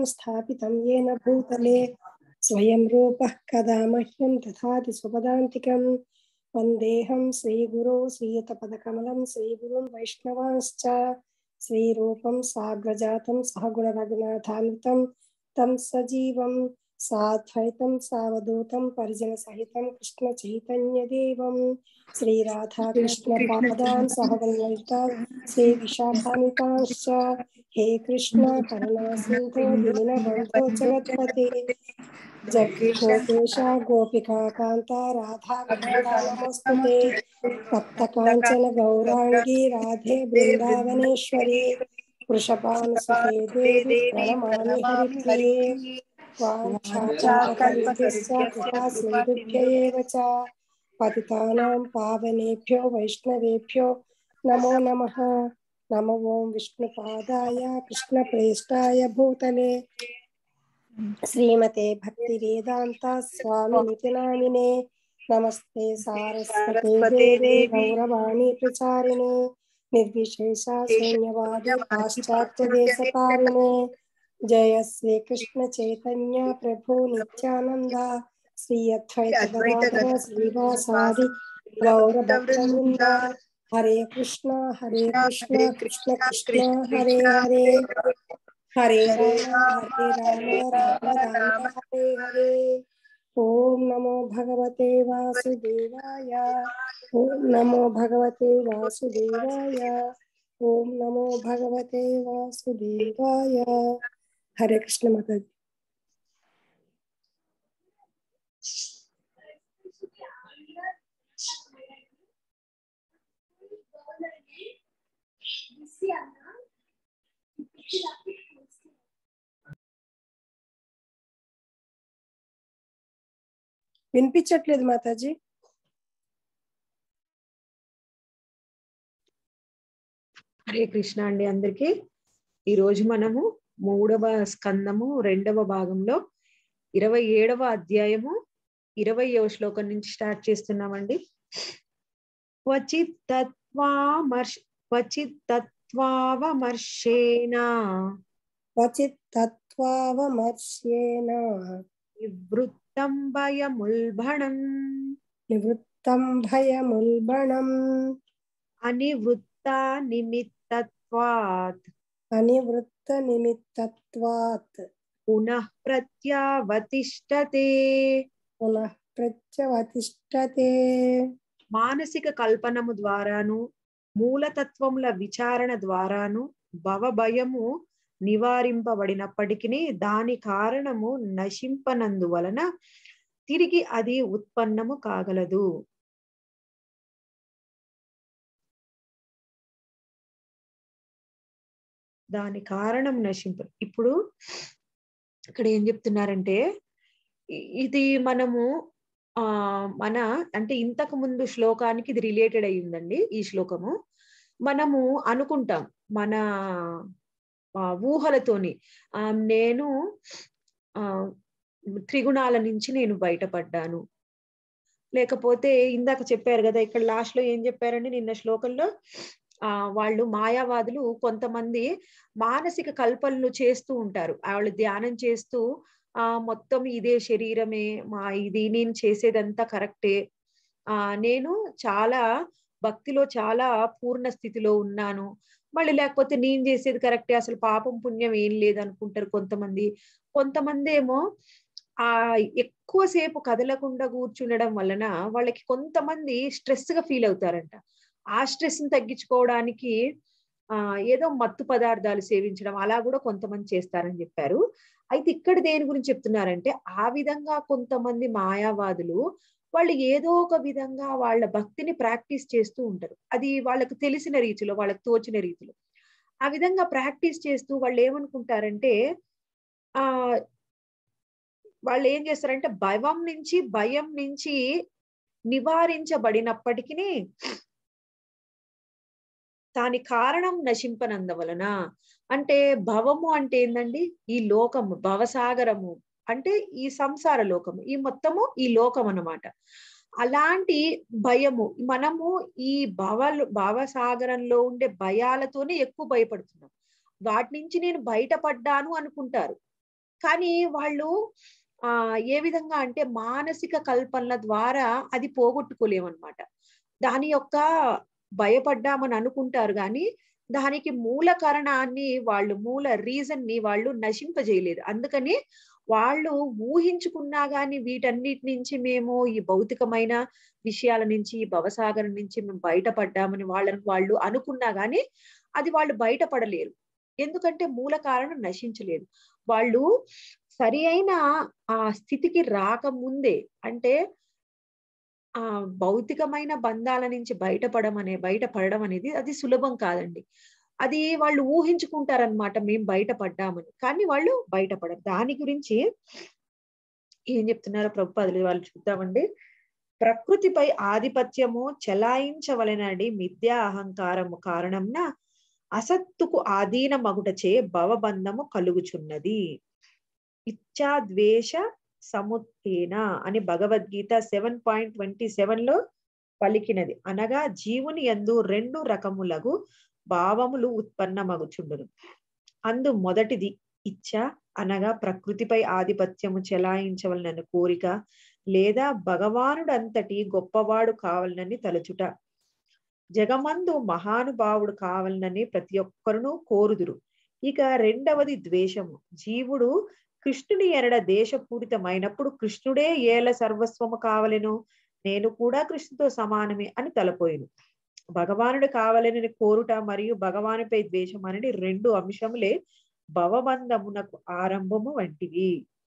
स्थापितं येन भूतले स्वयं रूपः कदा मह्यं दधाति स्वपदान्तिकं वन्देऽहं श्रीगुरो श्रीयतपदकमलं श्रीगुरुं वैष्णवांश्च श्रीरूपं साग्रजातं सहगुणरघुनाथान्वितं तं सजीवं साद्वैतं सावधूतं परिजनसहितं कृष्णचैतन्यदेवं श्रीराधाकृष्णपादान् सहगणललिता श्रीविशाखान्वितांश्च हे कृष्ण करुणा सिन्धो दीनबन्धो जगत्पते जगद्गोपेश गोपिका कान्ता राधा कान्ता नमोऽस्तु ते तप्तकाञ्चन गौराङ्गी राधे बृन्दावनेश्वरी वृषभानुसुते देवि प्रणमामि हरिप्रिये वाञ्छाकल्पतरुभ्यश्च कृपा सिन्धुभ्य एव च पतितानां पावनेभ्यो वैष्णवेभ्यो नमो नमः नमो ॐ विष्णुपादाय कृष्णप्रेष्ठाय भूतले श्रीमते भक्तिवेदान्त स्वामिनिति नामिने नमस्ते सारस्वते देवे गौरवाणी प्रचारिणे निर्विशेषा शून्यवादी पाश्चात्यदेशकारिणे जय श्री कृष्ण चैतन्य प्रभु नित्यानंद श्री अद्वैत गदाधर श्रीवासादि गौर भक्तवृंद हरे कृष्ण हरे कृष्ण कृष्ण कृष्ण हरे हरे हरे राम हरे राम राम राम हरे हरे ओम नमो भगवते वासुदेवाय ओम नमो भगवते वासुदेवाय ओम नमो भगवते वासुदेवाय हरे कृष्ण माता जी వినిపించట్లేదు మాతాజీ హరే కృష్ణ అండి అందరికి ఈ రోజు మనము మూడవ స్కందము రెండవ భాగంలో ఇరవై ఏడవ అధ్యాయము ఇరవయవ శ్లోకం నుంచి స్టార్ట్ చేస్తున్నామండి క్వచిత్ తత్వామర్ష్ క్వచిత్ తత్వావమర్షేణ క్వచిత్ తత్వావమర్శ్యేన నివృత్తం భయముల్భణం నివృత్తం భయముల్బణం అనివృత్తా నిమిత్తత్వాత్ అనివృత్త నిమిత్తత్వాత్ పునః ప్రత్యావతిష్టతే పునః ప్రత్యవతిష్టతే మానసిక కల్పనము ద్వారాను మూలతత్వముల విచారణ ద్వారాను భవభయము నివారింపబడినప్పటికీ దాని కారణము నశింపనందువలన తిరిగి అది ఉత్పన్నము కాగలదు దాని కారణం నశింప ఇప్పుడు ఇక్కడ ఏం చెప్తున్నారంటే ఇ- ఇది మనము ఆ మన అంటే ఇంతకు ముందు శ్లోకానికి ఇది రిలేటెడ్ అయ్యిందండి ఈ శ్లోకము మనము అనుకుంటాం మన ఆ, ఊహలతోని ఆ, నేను ఆ త్రిగుణాల నుంచి నేను బయటపడ్డాను లేకపోతే ఇందాక చెప్పారు కదా ఇక్కడ లాస్ట్ లో ఏం చెప్పారండి నిన్న శ్లోకంలో ఆ వాళ్ళు మాయావాదులు కొంతమంది మానసిక కల్పనలు చేస్తూ ఉంటారు వాళ్ళు ధ్యానం చేస్తూ ఆ మొత్తం ఇదే శరీరమే మా ఇది నేను చేసేదంతా కరెక్టే ఆ నేను చాలా భక్తిలో చాలా పూర్ణ స్థితిలో ఉన్నాను మళ్ళీ లేకపోతే నేను చేసేది కరెక్టే అసలు పాపం పుణ్యం ఏం లేదు అనుకుంటారు కొంతమంది కొంతమంది ఏమో ఆ ఎక్కువసేపు కదలకుండా కూర్చుండడం వలన వాళ్ళకి కొంతమంది స్ట్రెస్ గా ఫీల్ అవుతారంట ఆ స్ట్రెస్ ని తగ్గించుకోవడానికి ఆ ఏదో మత్తు పదార్థాలు సేవించడం అలా కూడా కొంతమంది చేస్తారని చెప్పారు అయితే ఇక్కడ దేని గురించి చెప్తున్నారంటే ఆ విధంగా కొంతమంది మాయావాదులు వాళ్ళు ఏదో ఒక విధంగా వాళ్ళ భక్తిని ప్రాక్టీస్ చేస్తూ ఉంటారు అది వాళ్ళకు తెలిసిన రీతిలో వాళ్ళకి తోచిన రీతిలో ఆ విధంగా ప్రాక్టీస్ చేస్తూ వాళ్ళు ఏమనుకుంటారంటే ఆ వాళ్ళు ఏం చేస్తారంటే భయం నుంచి భయం నుంచి నివారించబడినప్పటికీ దాని కారణం నశింపనందవలన అంటే భవము అంటే ఏందండి ఈ లోకము భవసాగరము అంటే ఈ సంసార లోకము ఈ మొత్తము ఈ లోకం అన్నమాట అలాంటి భయము మనము ఈ భవ భవసాగరంలో ఉండే భయాలతోనే ఎక్కువ భయపడుతున్నాం వాటి నుంచి నేను బయటపడ్డాను అనుకుంటారు కానీ వాళ్ళు ఆ ఏ విధంగా అంటే మానసిక కల్పనల ద్వారా అది పోగొట్టుకోలేమన్నమాట దాని యొక్క భయపడ్డామని అనుకుంటారు కానీ దానికి మూల కారణాన్ని వాళ్ళు మూల రీజన్ ని వాళ్ళు నశింపజేయలేదు అందుకని వాళ్ళు ఊహించుకున్నా గాని వీటన్నిటి నుంచి మేము ఈ భౌతికమైన విషయాల నుంచి ఈ భవసాగరం నుంచి మేము బయటపడ్డామని వాళ్ళని వాళ్ళు అనుకున్నా గాని అది వాళ్ళు బయటపడలేరు ఎందుకంటే మూల కారణం నశించలేదు వాళ్ళు సరి అయిన ఆ స్థితికి రాకముందే అంటే ఆ భౌతికమైన బంధాల నుంచి బయటపడడం అనే బయటపడడం అనేది అది సులభం కాదండి అది వాళ్ళు ఊహించుకుంటారనమాట మేము బయటపడ్డామని కానీ వాళ్ళు బయటపడరు దాని గురించి ఏం చెప్తున్నారో ప్రభుపాదులు వాళ్ళు చూద్దామండి ప్రకృతిపై ఆధిపత్యము చెలాయించవలనడి మిథ్యా అహంకారము కారణంన అసత్తుకు ఆధీన మగుటచే భవబంధము కలుగుచున్నది ఇచ్చా ద్వేష సముత్తేన అని Bhagavad Gita seven point twenty seven లో పలికినది అనగా జీవుని ఎందు రెండు రకములగు భావములు ఉత్పన్నమగుచుండును అందు మొదటిది ఇచ్చ అనగా ప్రకృతిపై ఆధిపత్యము చెలాయించవలనని కోరిక లేదా భగవానుడంతటి గొప్పవాడు కావాలనని తలచుట జగమందు మహానుభావుడు కావాలనని ప్రతి ఒక్కరును కోరుదురు ఇక రెండవది ద్వేషము జీవుడు కృష్ణుని ఎరడ దేశపూరితమైనప్పుడు కృష్ణుడే ఏల సర్వస్వము కావలెను నేను కూడా కృష్ణుతో సమానమే అని తలపోయిను భగవానుడు కావాలని కోరుట మరియు భగవానుపై ద్వేషం అనేది రెండు అంశములే భవబంధమునకు ఆరంభము వంటివి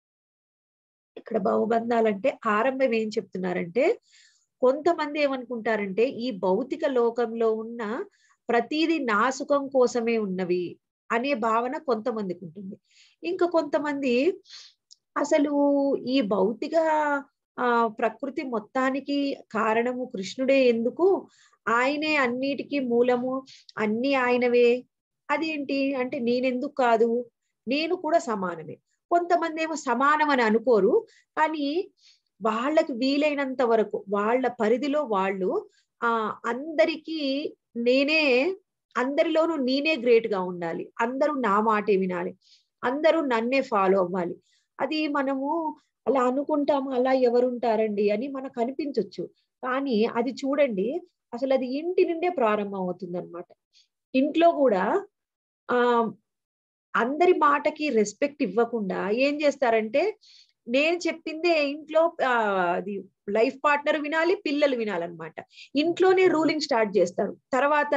ఇక్కడ భవబంధాలంటే ఆరంభం ఏం చెప్తున్నారంటే కొంతమంది ఏమనుకుంటారంటే ఈ భౌతిక లోకంలో ఉన్న ప్రతిదీ నా సుఖం కోసమే ఉన్నవి అనే భావన కొంతమందికి ఉంటుంది ఇంకా కొంతమంది అసలు ఈ భౌతిక ఆ ప్రకృతి మొత్తానికి కారణము కృష్ణుడే ఎందుకు ఆయనే అన్నిటికీ మూలము అన్ని ఆయనవే అదేంటి అంటే నేనెందుకు కాదు నేను కూడా సమానమే కొంతమంది ఏమో సమానం అని అనుకోరు కానీ వాళ్ళకి వీలైనంత వరకు వాళ్ళ పరిధిలో వాళ్ళు ఆ అందరికీ నేనే అందరిలోనూ నేనే గ్రేట్ గా ఉండాలి అందరూ నా మాటే వినాలి అందరూ నన్నే ఫాలో అవ్వాలి అది మనము అలా అనుకుంటాము అలా ఎవరుంటారండి అని మనకు అనిపించవచ్చు కానీ అది చూడండి అసలు అది ఇంటి నుండే ప్రారంభం అవుతుంది అనమాట ఇంట్లో కూడా ఆ అందరి మాటకి రెస్పెక్ట్ ఇవ్వకుండా ఏం చేస్తారంటే నేను చెప్పిందే ఇంట్లో అది లైఫ్ పార్ట్నర్ వినాలి పిల్లలు వినాలన్నమాట ఇంట్లోనే రూలింగ్ స్టార్ట్ చేస్తారు తర్వాత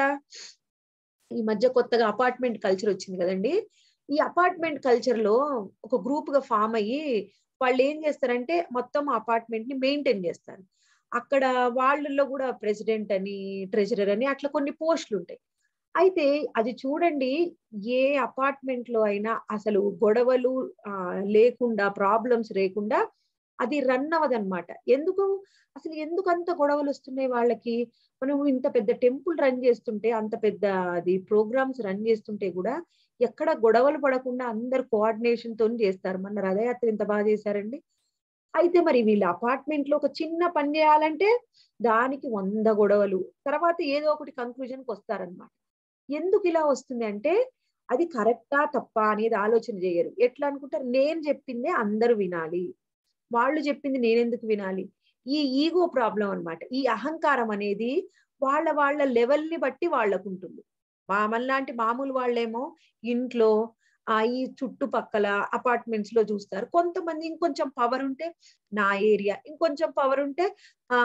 ఈ మధ్య కొత్తగా అపార్ట్మెంట్ కల్చర్ వచ్చింది కదండి ఈ అపార్ట్మెంట్ కల్చర్ లో ఒక గ్రూప్ గా ఫామ్ అయ్యి వాళ్ళు ఏం చేస్తారంటే మొత్తం అపార్ట్మెంట్ ని మెయింటైన్ చేస్తారు అక్కడ వాళ్ళల్లో కూడా ప్రెసిడెంట్ అని ట్రెజరర్ అని అట్లా కొన్ని పోస్టులు ఉంటాయి అయితే అది చూడండి ఏ అపార్ట్మెంట్ లో అయినా అసలు గొడవలు ఆ లేకుండా ప్రాబ్లమ్స్ లేకుండా అది రన్ అవ్వదన్నమాట ఎందుకు అసలు ఎందుకు అంత గొడవలు వస్తున్నాయి వాళ్ళకి మనం ఇంత పెద్ద టెంపుల్ రన్ చేస్తుంటే అంత పెద్ద అది ప్రోగ్రామ్స్ రన్ చేస్తుంటే కూడా ఎక్కడ గొడవలు పడకుండా అందరు కోఆర్డినేషన్ తో చేస్తారు మన రథయాత్ర ఇంత బాగా చేశారండి అయితే మరి వీళ్ళు అపార్ట్మెంట్ లో ఒక చిన్న పని చేయాలంటే దానికి వంద గొడవలు తర్వాత ఏదో ఒకటి కంక్లూజన్కి వస్తారనమాట ఎందుకు ఇలా వస్తుంది అంటే అది కరెక్టా తప్ప అనేది ఆలోచన చేయరు ఎట్లా అనుకుంటారు నేను చెప్పిందే అందరూ వినాలి వాళ్ళు చెప్పింది నేనెందుకు వినాలి ఈ ఈగో ప్రాబ్లం అనమాట ఈ అహంకారం అనేది వాళ్ళ వాళ్ళ లెవెల్ ని బట్టి వాళ్ళకు ఉంటుంది మా మనలాంటి మామూలు వాళ్ళేమో ఇంట్లో ఆ ఈ చుట్టుపక్కల అపార్ట్మెంట్స్ లో చూస్తారు కొంతమంది ఇంకొంచెం పవర్ ఉంటే నా ఏరియా ఇంకొంచెం పవర్ ఉంటే ఆ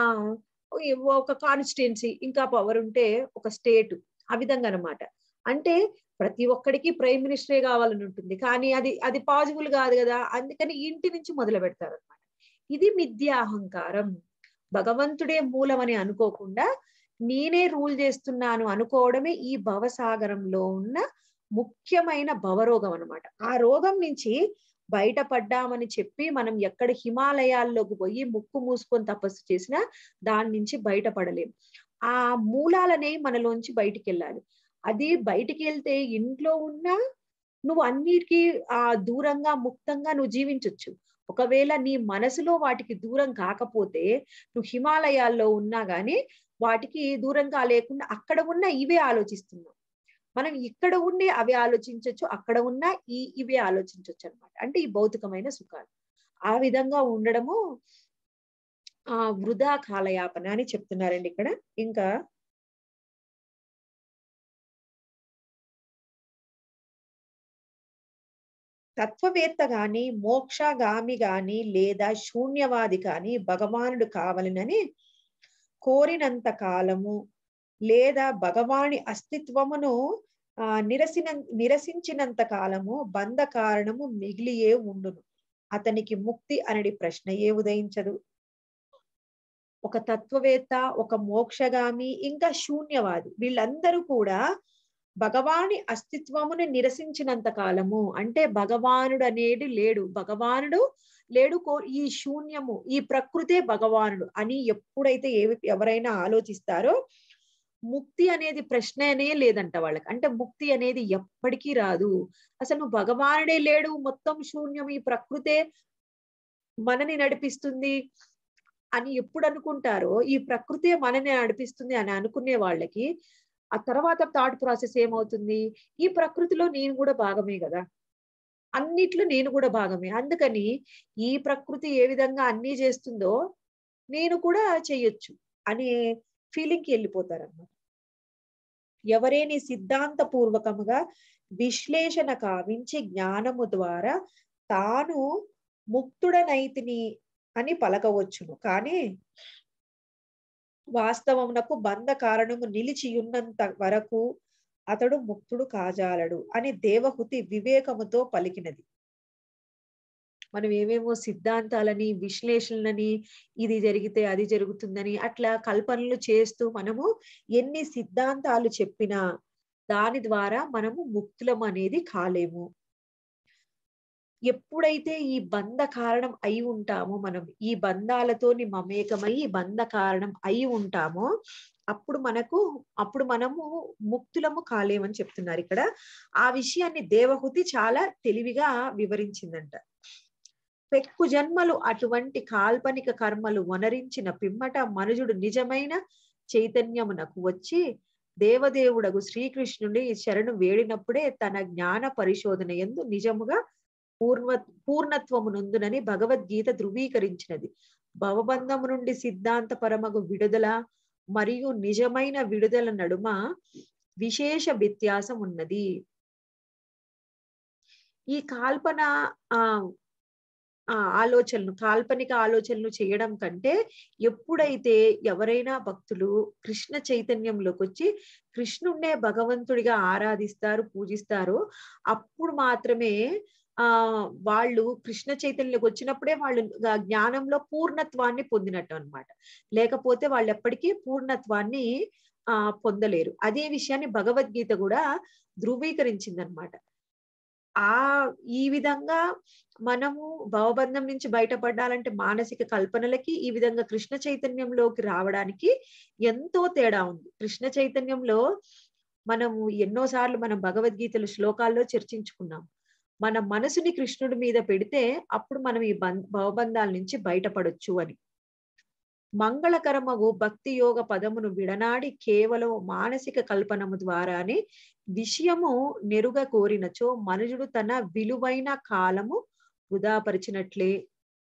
ఒక కాన్స్టిట్యున్సీ ఇంకా పవర్ ఉంటే ఒక స్టేట్ ఆ విధంగా అనమాట అంటే ప్రతి ఒక్కడికి ప్రైమ్ మినిస్టరే కావాలని ఉంటుంది కానీ అది అది పాసిబుల్ కాదు కదా అందుకని ఇంటి నుంచి మొదలు పెడతారు అనమాట ఇది మిథ్యా అహంకారం భగవంతుడే మూలమని అనుకోకుండా నేనే రూల్ చేస్తున్నాను అనుకోవడమే ఈ భవసాగరంలో ఉన్న ముఖ్యమైన భవరోగం అనమాట ఆ రోగం నుంచి బయటపడ్డామని చెప్పి మనం ఎక్కడ హిమాలయాల్లోకి పోయి ముక్కు మూసుకొని తపస్సు చేసినా దాని నుంచి బయటపడలేం ఆ మూలాలనే మనలోంచి బయటికి వెళ్ళాలి అది బయటికి వెళ్తే ఇంట్లో ఉన్నా నువ్వు అన్నిటికీ ఆ దూరంగా ముక్తంగా నువ్వు జీవించవచ్చు ఒకవేళ నీ మనసులో వాటికి దూరం కాకపోతే నువ్వు హిమాలయాల్లో ఉన్నా గానీ వాటికి దూరంగా లేకుండా అక్కడ ఉన్న ఇవే ఆలోచిస్తున్నావు మనం ఇక్కడ ఉండి అవి ఆలోచించవచ్చు అక్కడ ఉన్న ఈ ఇవి ఆలోచించవచ్చు అనమాట అంటే ఈ భౌతికమైన సుఖాలు ఆ విధంగా ఉండడము ఆ వృధా కాలయాపన అని చెప్తున్నారండి ఇక్కడ ఇంకా తత్వవేత్త గాని మోక్షగామి గాని లేదా శూన్యవాది కాని భగవానుడు కావాలనని కోరినంత కాలము లేదా భగవాని అస్తిత్వమును ఆ నిరసిన నిరసించినంత కాలము బంధ కారణము మిగిలియే ఉండును అతనికి ముక్తి అనడి ప్రశ్నయే ఉదయించదు ఒక తత్వవేత్త ఒక మోక్షగామి ఇంకా శూన్యవాది వీళ్ళందరూ కూడా భగవాని అస్తిత్వమును నిరసించినంత కాలము అంటే భగవానుడు అనేది లేడు భగవానుడు లేడు కో- ఈ శూన్యము ఈ ప్రకృతే భగవానుడు అని ఎప్పుడైతే ఏవి ఎవరైనా ఆలోచిస్తారో ముక్తి అనేది ప్రశ్ననే లేదంట వాళ్ళకి అంటే ముక్తి అనేది ఎప్పటికీ రాదు అసలు నువ్వు భగవానుడే లేడు మొత్తం శూన్యం ఈ ప్రకృతే మనని నడిపిస్తుంది అని ఎప్పుడు అనుకుంటారో ఈ ప్రకృతే మనని నడిపిస్తుంది అని అనుకునే వాళ్ళకి ఆ తర్వాత థాట్ ప్రాసెస్ ఏమవుతుంది ఈ ప్రకృతిలో నేను కూడా భాగమే కదా అన్నిట్లో నేను కూడా భాగమే అందుకని ఈ ప్రకృతి ఏ విధంగా అన్ని చేస్తుందో నేను కూడా చెయ్యొచ్చు అనే ఫీలింగ్ కి వెళ్ళిపోతారన్నమాట ఎవరేని సిద్ధాంత పూర్వకముగా విశ్లేషణ కావించి జ్ఞానము ద్వారా తాను ముక్తుడనైతిని అని పలకవచ్చును కానీ వాస్తవమునకు బంధ కారణము నిలిచి ఉన్నంత వరకు అతడు ముక్తుడు కాజాలడు అని దేవహుతి వివేకముతో పలికినది మనం ఏమేమో సిద్ధాంతాలని విశ్లేషణలని ఇది జరిగితే అది జరుగుతుందని అట్లా కల్పనలు చేస్తూ మనము ఎన్ని సిద్ధాంతాలు చెప్పినా దాని ద్వారా మనము ముక్తులం అనేది కాలేము ఎప్పుడైతే ఈ బంధ కారణం అయి ఉంటామో మనం ఈ బంధాలతోని మమేకమై ఈ బంధ కారణం అయి ఉంటామో అప్పుడు మనకు అప్పుడు మనము ముక్తులము కాలేమని చెప్తున్నారు ఇక్కడ ఆ విషయాన్ని దేవహుతి చాలా తెలివిగా వివరించిందంట పెక్కు జన్మలు అటువంటి కాల్పనిక కర్మలు వనరించిన పిమ్మట మనుజుడు నిజమైన చైతన్యమునకు వచ్చి దేవదేవుడగు శ్రీకృష్ణుడి శరణు వేడినప్పుడే తన జ్ఞాన పరిశోధన ఎందు నిజముగా పూర్వ పూర్ణత్వమునందునని భగవద్గీత ధృవీకరించినది భవబంధము నుండి సిద్ధాంత పరమగు విడుదల మరియు నిజమైన విడుదల నడుమ విశేష వ్యత్యాసం ఉన్నది ఈ కాల్పన ఆ ఆ ఆలోచనలు కాల్పనిక ఆలోచనలు చేయడం కంటే ఎప్పుడైతే ఎవరైనా భక్తులు కృష్ణ చైతన్యంలోకి వచ్చి కృష్ణుణ్ణే భగవంతుడిగా ఆరాధిస్తారు పూజిస్తారో అప్పుడు మాత్రమే ఆ వాళ్ళు కృష్ణ చైతన్యంలోకి వచ్చినప్పుడే వాళ్ళు గా- జ్ఞానంలో పూర్ణత్వాన్ని పొందినట్టు అన్నమాట లేకపోతే వాళ్ళు ఎప్పటికీ పూర్ణత్వాన్ని ఆ పొందలేరు అదే విషయాన్ని భగవద్గీత కూడా ధృవీకరించిందనమాట ఆ ఈ విధంగా మనము భవబంధం నుంచి బయటపడాలంటే మానసిక కల్పనలకి ఈ విధంగా కృష్ణ చైతన్యంలోకి రావడానికి ఎంతో తేడా ఉంది కృష్ణ చైతన్యంలో మనము ఎన్నోసార్లు మనం భగవద్గీతలు శ్లోకాల్లో చర్చించుకున్నాం మన మనసుని కృష్ణుడి మీద పెడితే అప్పుడు మనం ఈ బంధ భవబంధాల నుంచి బయటపడొచ్చు అని మంగళకరమగు భక్తి యోగ పదమును విడనాడి కేవలం మానసిక కల్పనము ద్వారానే విషయము నెరుగ కోరినచో మనుషుడు తన విలువైన కాలము వృధాపరిచినట్లే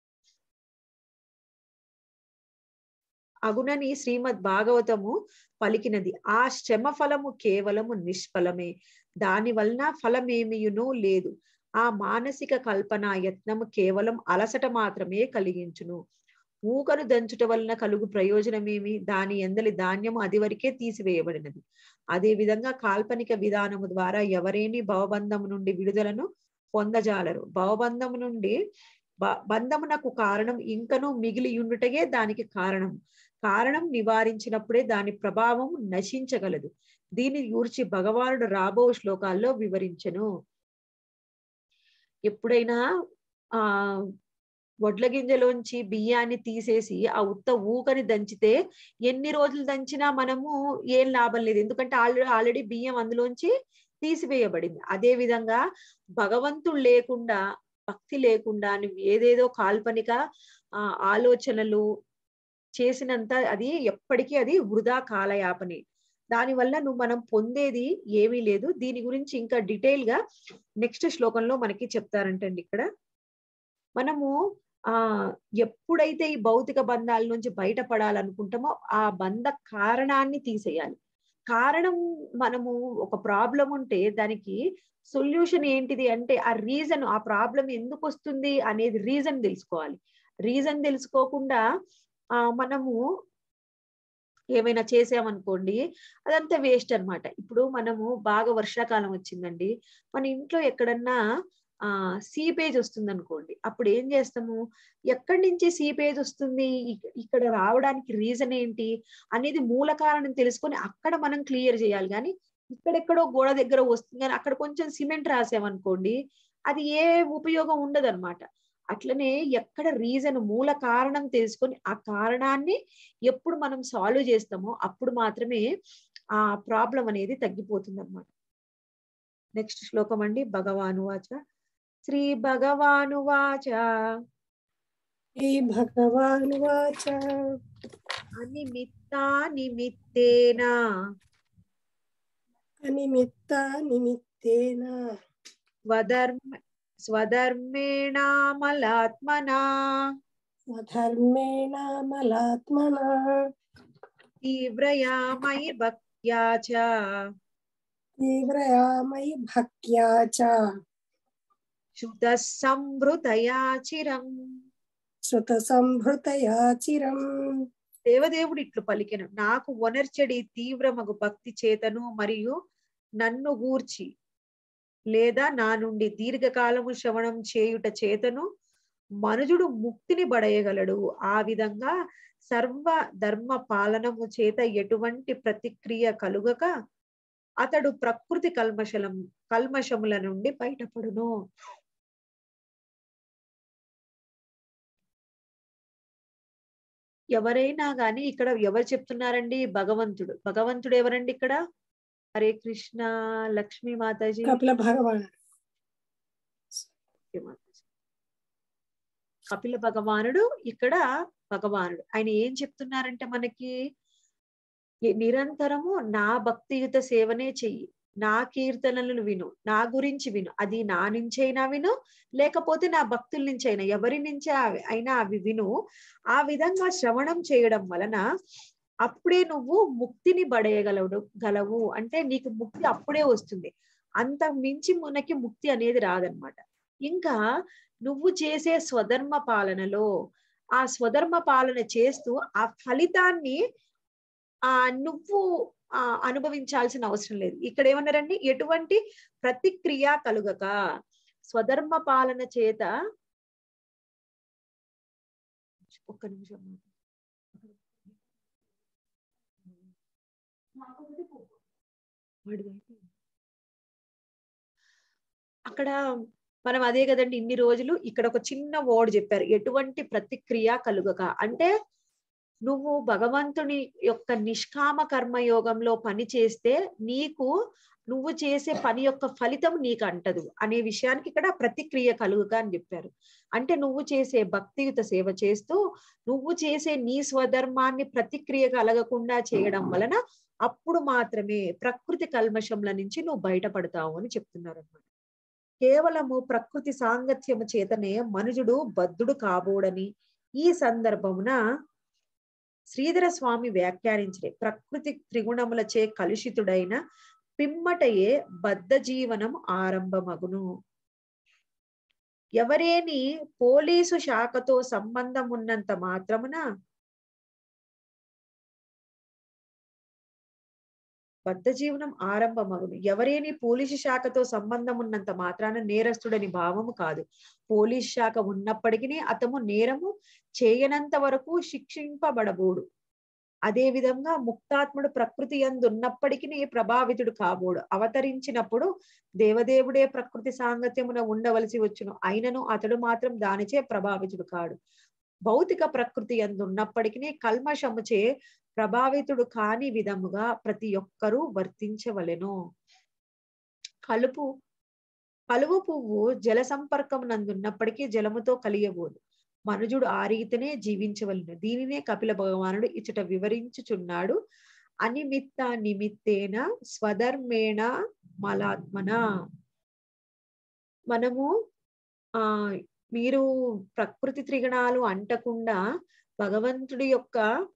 అగునని శ్రీమద్ భాగవతము పలికినది ఆ శ్రమ ఫలము కేవలము నిష్ఫలమే దాని వలన ఫలమేమియును లేదు ఆ మానసిక కల్పన యత్నము కేవలం అలసట మాత్రమే కలిగించును ఊకను దంచుట వలన కలుగు ప్రయోజనమేమి దాని ఎందలి ధాన్యము అది వరకే తీసివేయబడినది అదే విధంగా కాల్పనిక విధానము ద్వారా ఎవరేని భవబంధము నుండి విడుదలను పొందజాలరు భవబంధము నుండి బ- బంధమునకు కారణం ఇంకనూ మిగిలి ఉండుటగే దానికి కారణం కారణం నివారించినప్పుడే దాని ప్రభావం నశించగలదు దీని గూర్చి భగవానుడు రాబో శ్లోకాల్లో వివరించెను ఎప్పుడైనా ఆ వడ్ల గింజలోంచి బియ్యాన్ని తీసేసి ఆ ఉత్త ఊకని దంచితే ఎన్ని రోజులు దంచినా మనము ఏం లాభం లేదు ఎందుకంటే ఆల్రెడీ ఆల్రెడీ బియ్యం అందులోంచి తీసివేయబడింది అదే విధంగా భగవంతుడు లేకుండా భక్తి లేకుండా నువ్వు ఏదేదో కాల్పనిక ఆ ఆలోచనలు చేసినంత అది ఎప్పటికీ అది వృధా కాలయాపని దానివల్ల నువ్వు మనం పొందేది ఏమీ లేదు దీని గురించి ఇంకా డీటెయిల్ గా నెక్స్ట్ శ్లోకంలో మనకి చెప్తారంటండి ఇక్కడ మనము ఆ ఎప్పుడైతే ఈ భౌతిక బంధాల నుంచి బయటపడాలనుకుంటామో ఆ బంధ కారణాన్ని తీసేయాలి కారణం మనము ఒక ప్రాబ్లం ఉంటే దానికి సొల్యూషన్ ఏంటిది అంటే ఆ రీజన్ ఆ ప్రాబ్లం ఎందుకు వస్తుంది అనేది రీజన్ తెలుసుకోవాలి రీజన్ తెలుసుకోకుండా ఆ మనము ఏమైనా చేసామనుకోండి అదంతా వేస్ట్ అన్నమాట ఇప్పుడు మనము బాగా వర్షాకాలం వచ్చిందండి మన ఇంట్లో ఎక్కడన్నా ఆ సీపేజ్ వస్తుంది అనుకోండి అప్పుడు ఏం చేస్తాము ఎక్కడి నుంచి సీపేజ్ వస్తుంది ఇక్- ఇక్కడ రావడానికి రీజన్ ఏంటి అనేది మూల కారణం తెలుసుకొని అక్కడ మనం క్లియర్ చేయాలి కానీ ఇక్కడెక్కడో గోడ దగ్గర వస్తుంది కానీ అక్కడ కొంచెం సిమెంట్ రాసామనుకోండి అది ఏ ఉపయోగం ఉండదు అట్లనే ఎక్కడ రీజన్ మూల కారణం తెలుసుకొని ఆ కారణాన్ని ఎప్పుడు మనం సాల్వ్ చేస్తామో అప్పుడు మాత్రమే ఆ ప్రాబ్లం అనేది తగ్గిపోతుంది అనమాట నెక్స్ట్ శ్లోకం అండి భగవానువాచ శ్రీ భగవానువాచ శ్రీ భగవానువాచ అనిమిత్తా నిమిత్తేన అనిమిత్త నిమిత్తేన స్వధర్మ స్వధర్మేణామలాత్మనా స్వధర్మేణ మలాత్మన తీవ్రయా మయి భక్త్యా చ తీవ్రయా మయి భక్త్యా చ శుత సంభృతయా చిరం శృత సంభృతయా చిరం దేవదేవుడు ఇట్లు పలికెను నాకు వనర్చడి తీవ్రమగు భక్తి చేతను మరియు నన్ను గూర్చి లేదా నా నుండి దీర్ఘకాలము శ్రవణం చేయుట చేతను మనుజుడు ముక్తిని బడయగలడు ఆ విధంగా సర్వ ధర్మ పాలనము చేత ఎటువంటి ప్రతిక్రియ కలుగక అతడు ప్రకృతి కల్మశలం కల్మషముల నుండి బయటపడును ఎవరైనా గాని ఇక్కడ ఎవరు చెప్తున్నారండి భగవంతుడు భగవంతుడు ఎవరండి ఇక్కడ హరే కృష్ణ లక్ష్మీ మాతాజీ కపిల భగవాన్ ఓకే మాతాజీ. కపిల భగవానుడు ఇక్కడ భగవానుడు ఆయన ఏం చెప్తున్నారంటే మనకి "ని- నిరంతరము నా భక్తియుత సేవనే చెయ్యి నా కీర్తనలను విను నా గురించి విను అది నా నుంచైనా విను లేకపోతే నా భక్తుల నుంచి అయినా ఎవరి నుంచి అవి- అయినా అవి విను ఆ విధంగా శ్రవణం చేయడం వలన అప్పుడే నువ్వు ముక్తిని పడేయగలవు గలవు అంటే నీకు ముక్తి అప్పుడే వస్తుంది అంత మించి మనకి ముక్తి అనేది రాదనమాట ఇంకా నువ్వు చేసే స్వధర్మ పాలనలో ఆ స్వధర్మ పాలన చేస్తూ ఆ ఫలితాన్ని ఆ నువ్వు ఆ అనుభవించాల్సిన అవసరం లేదు ఇక్కడ ఏమన్నారండి ఎటువంటి ప్రతిక్రియ కలుగక స్వధర్మ పాలన చేత ఒక్క నిమిషం వాడిదైతే. అక్కడ మనం అదే కదండి ఇన్ని రోజులు ఇక్కడ ఒక చిన్న వర్డ్ చెప్పారు ఎటువంటి ప్రతిక్రియ కలుగక అంటే నువ్వు భగవంతుని యొక్క నిష్కామ కర్మయోగంలో పని చేస్తే నీకు నువ్వు చేసే పని యొక్క ఫలితం నీకు అంటదు అనే విషయానికి ఇక్కడ ప్రతిక్రియ కలుగుగా అని చెప్పారు అంటే నువ్వు చేసే భక్తియుత సేవ చేస్తూ నువ్వు చేసే నీ స్వధర్మాన్ని ప్రతిక్రియ కలగకుండా చేయడం వలన అప్పుడు మాత్రమే ప్రకృతి కల్మషంల నుంచి నువ్వు బయటపడతావు అని చెప్తున్నారు అన్నమాట కేవలము ప్రకృతి సాంగత్యము చేతనే మనుజుడు బద్ధుడు కాబోడని ఈ సందర్భమున శ్రీధర స్వామి వ్యాఖ్యానించే ప్రకృతి త్రిగుణములచే కలుషితుడైన పిమ్మటయే బద్ధ జీవనం ఆరంభమగును ఎవరేని పోలీసు శాఖతో సంబంధం ఉన్నంత మాత్రమున బద్ధ జీవనం ఆరంభమగును ఎవరేని పోలీసు శాఖతో సంబంధం ఉన్నంత మాత్రాన నేరస్తుడని భావము కాదు పోలీస్ శాఖ ఉన్నప్పటికీ అతము నేరము చేయనంత వరకు శిక్షింపబడబోడు అదే విధంగా ముక్తాత్ముడు ప్రకృతి యందు ఉన్నప్పటికీ ప్రభావితుడు కాబోడు అవతరించినప్పుడు దేవదేవుడే ప్రకృతి సాంగత్యమున ఉండవలసి వచ్చును అయినను అతడు మాత్రం దానిచే ప్రభావితుడు కాడు భౌతిక ప్రకృతి యందు ఉన్నప్పటికీ కల్మషముచే ప్రభావితుడు కాని విధముగా ప్రతి ఒక్కరూ వర్తించవలెను కలుపు కలువ పువ్వు జల సంపర్కం నందున్నప్పటికీ జలముతో కలియబోదు మనుజుడు ఆ రీతినే జీవించవలను దీనినే కపిల భగవానుడు ఇచ్చట వివరించుచున్నాడు అనిమిత్త నిమిత్తేన స్వధర్మేణ మలాత్మన మనము ఆ మీరు ప్రకృతి త్రిగుణాలు అంటకుండా భగవంతుడి యొక్క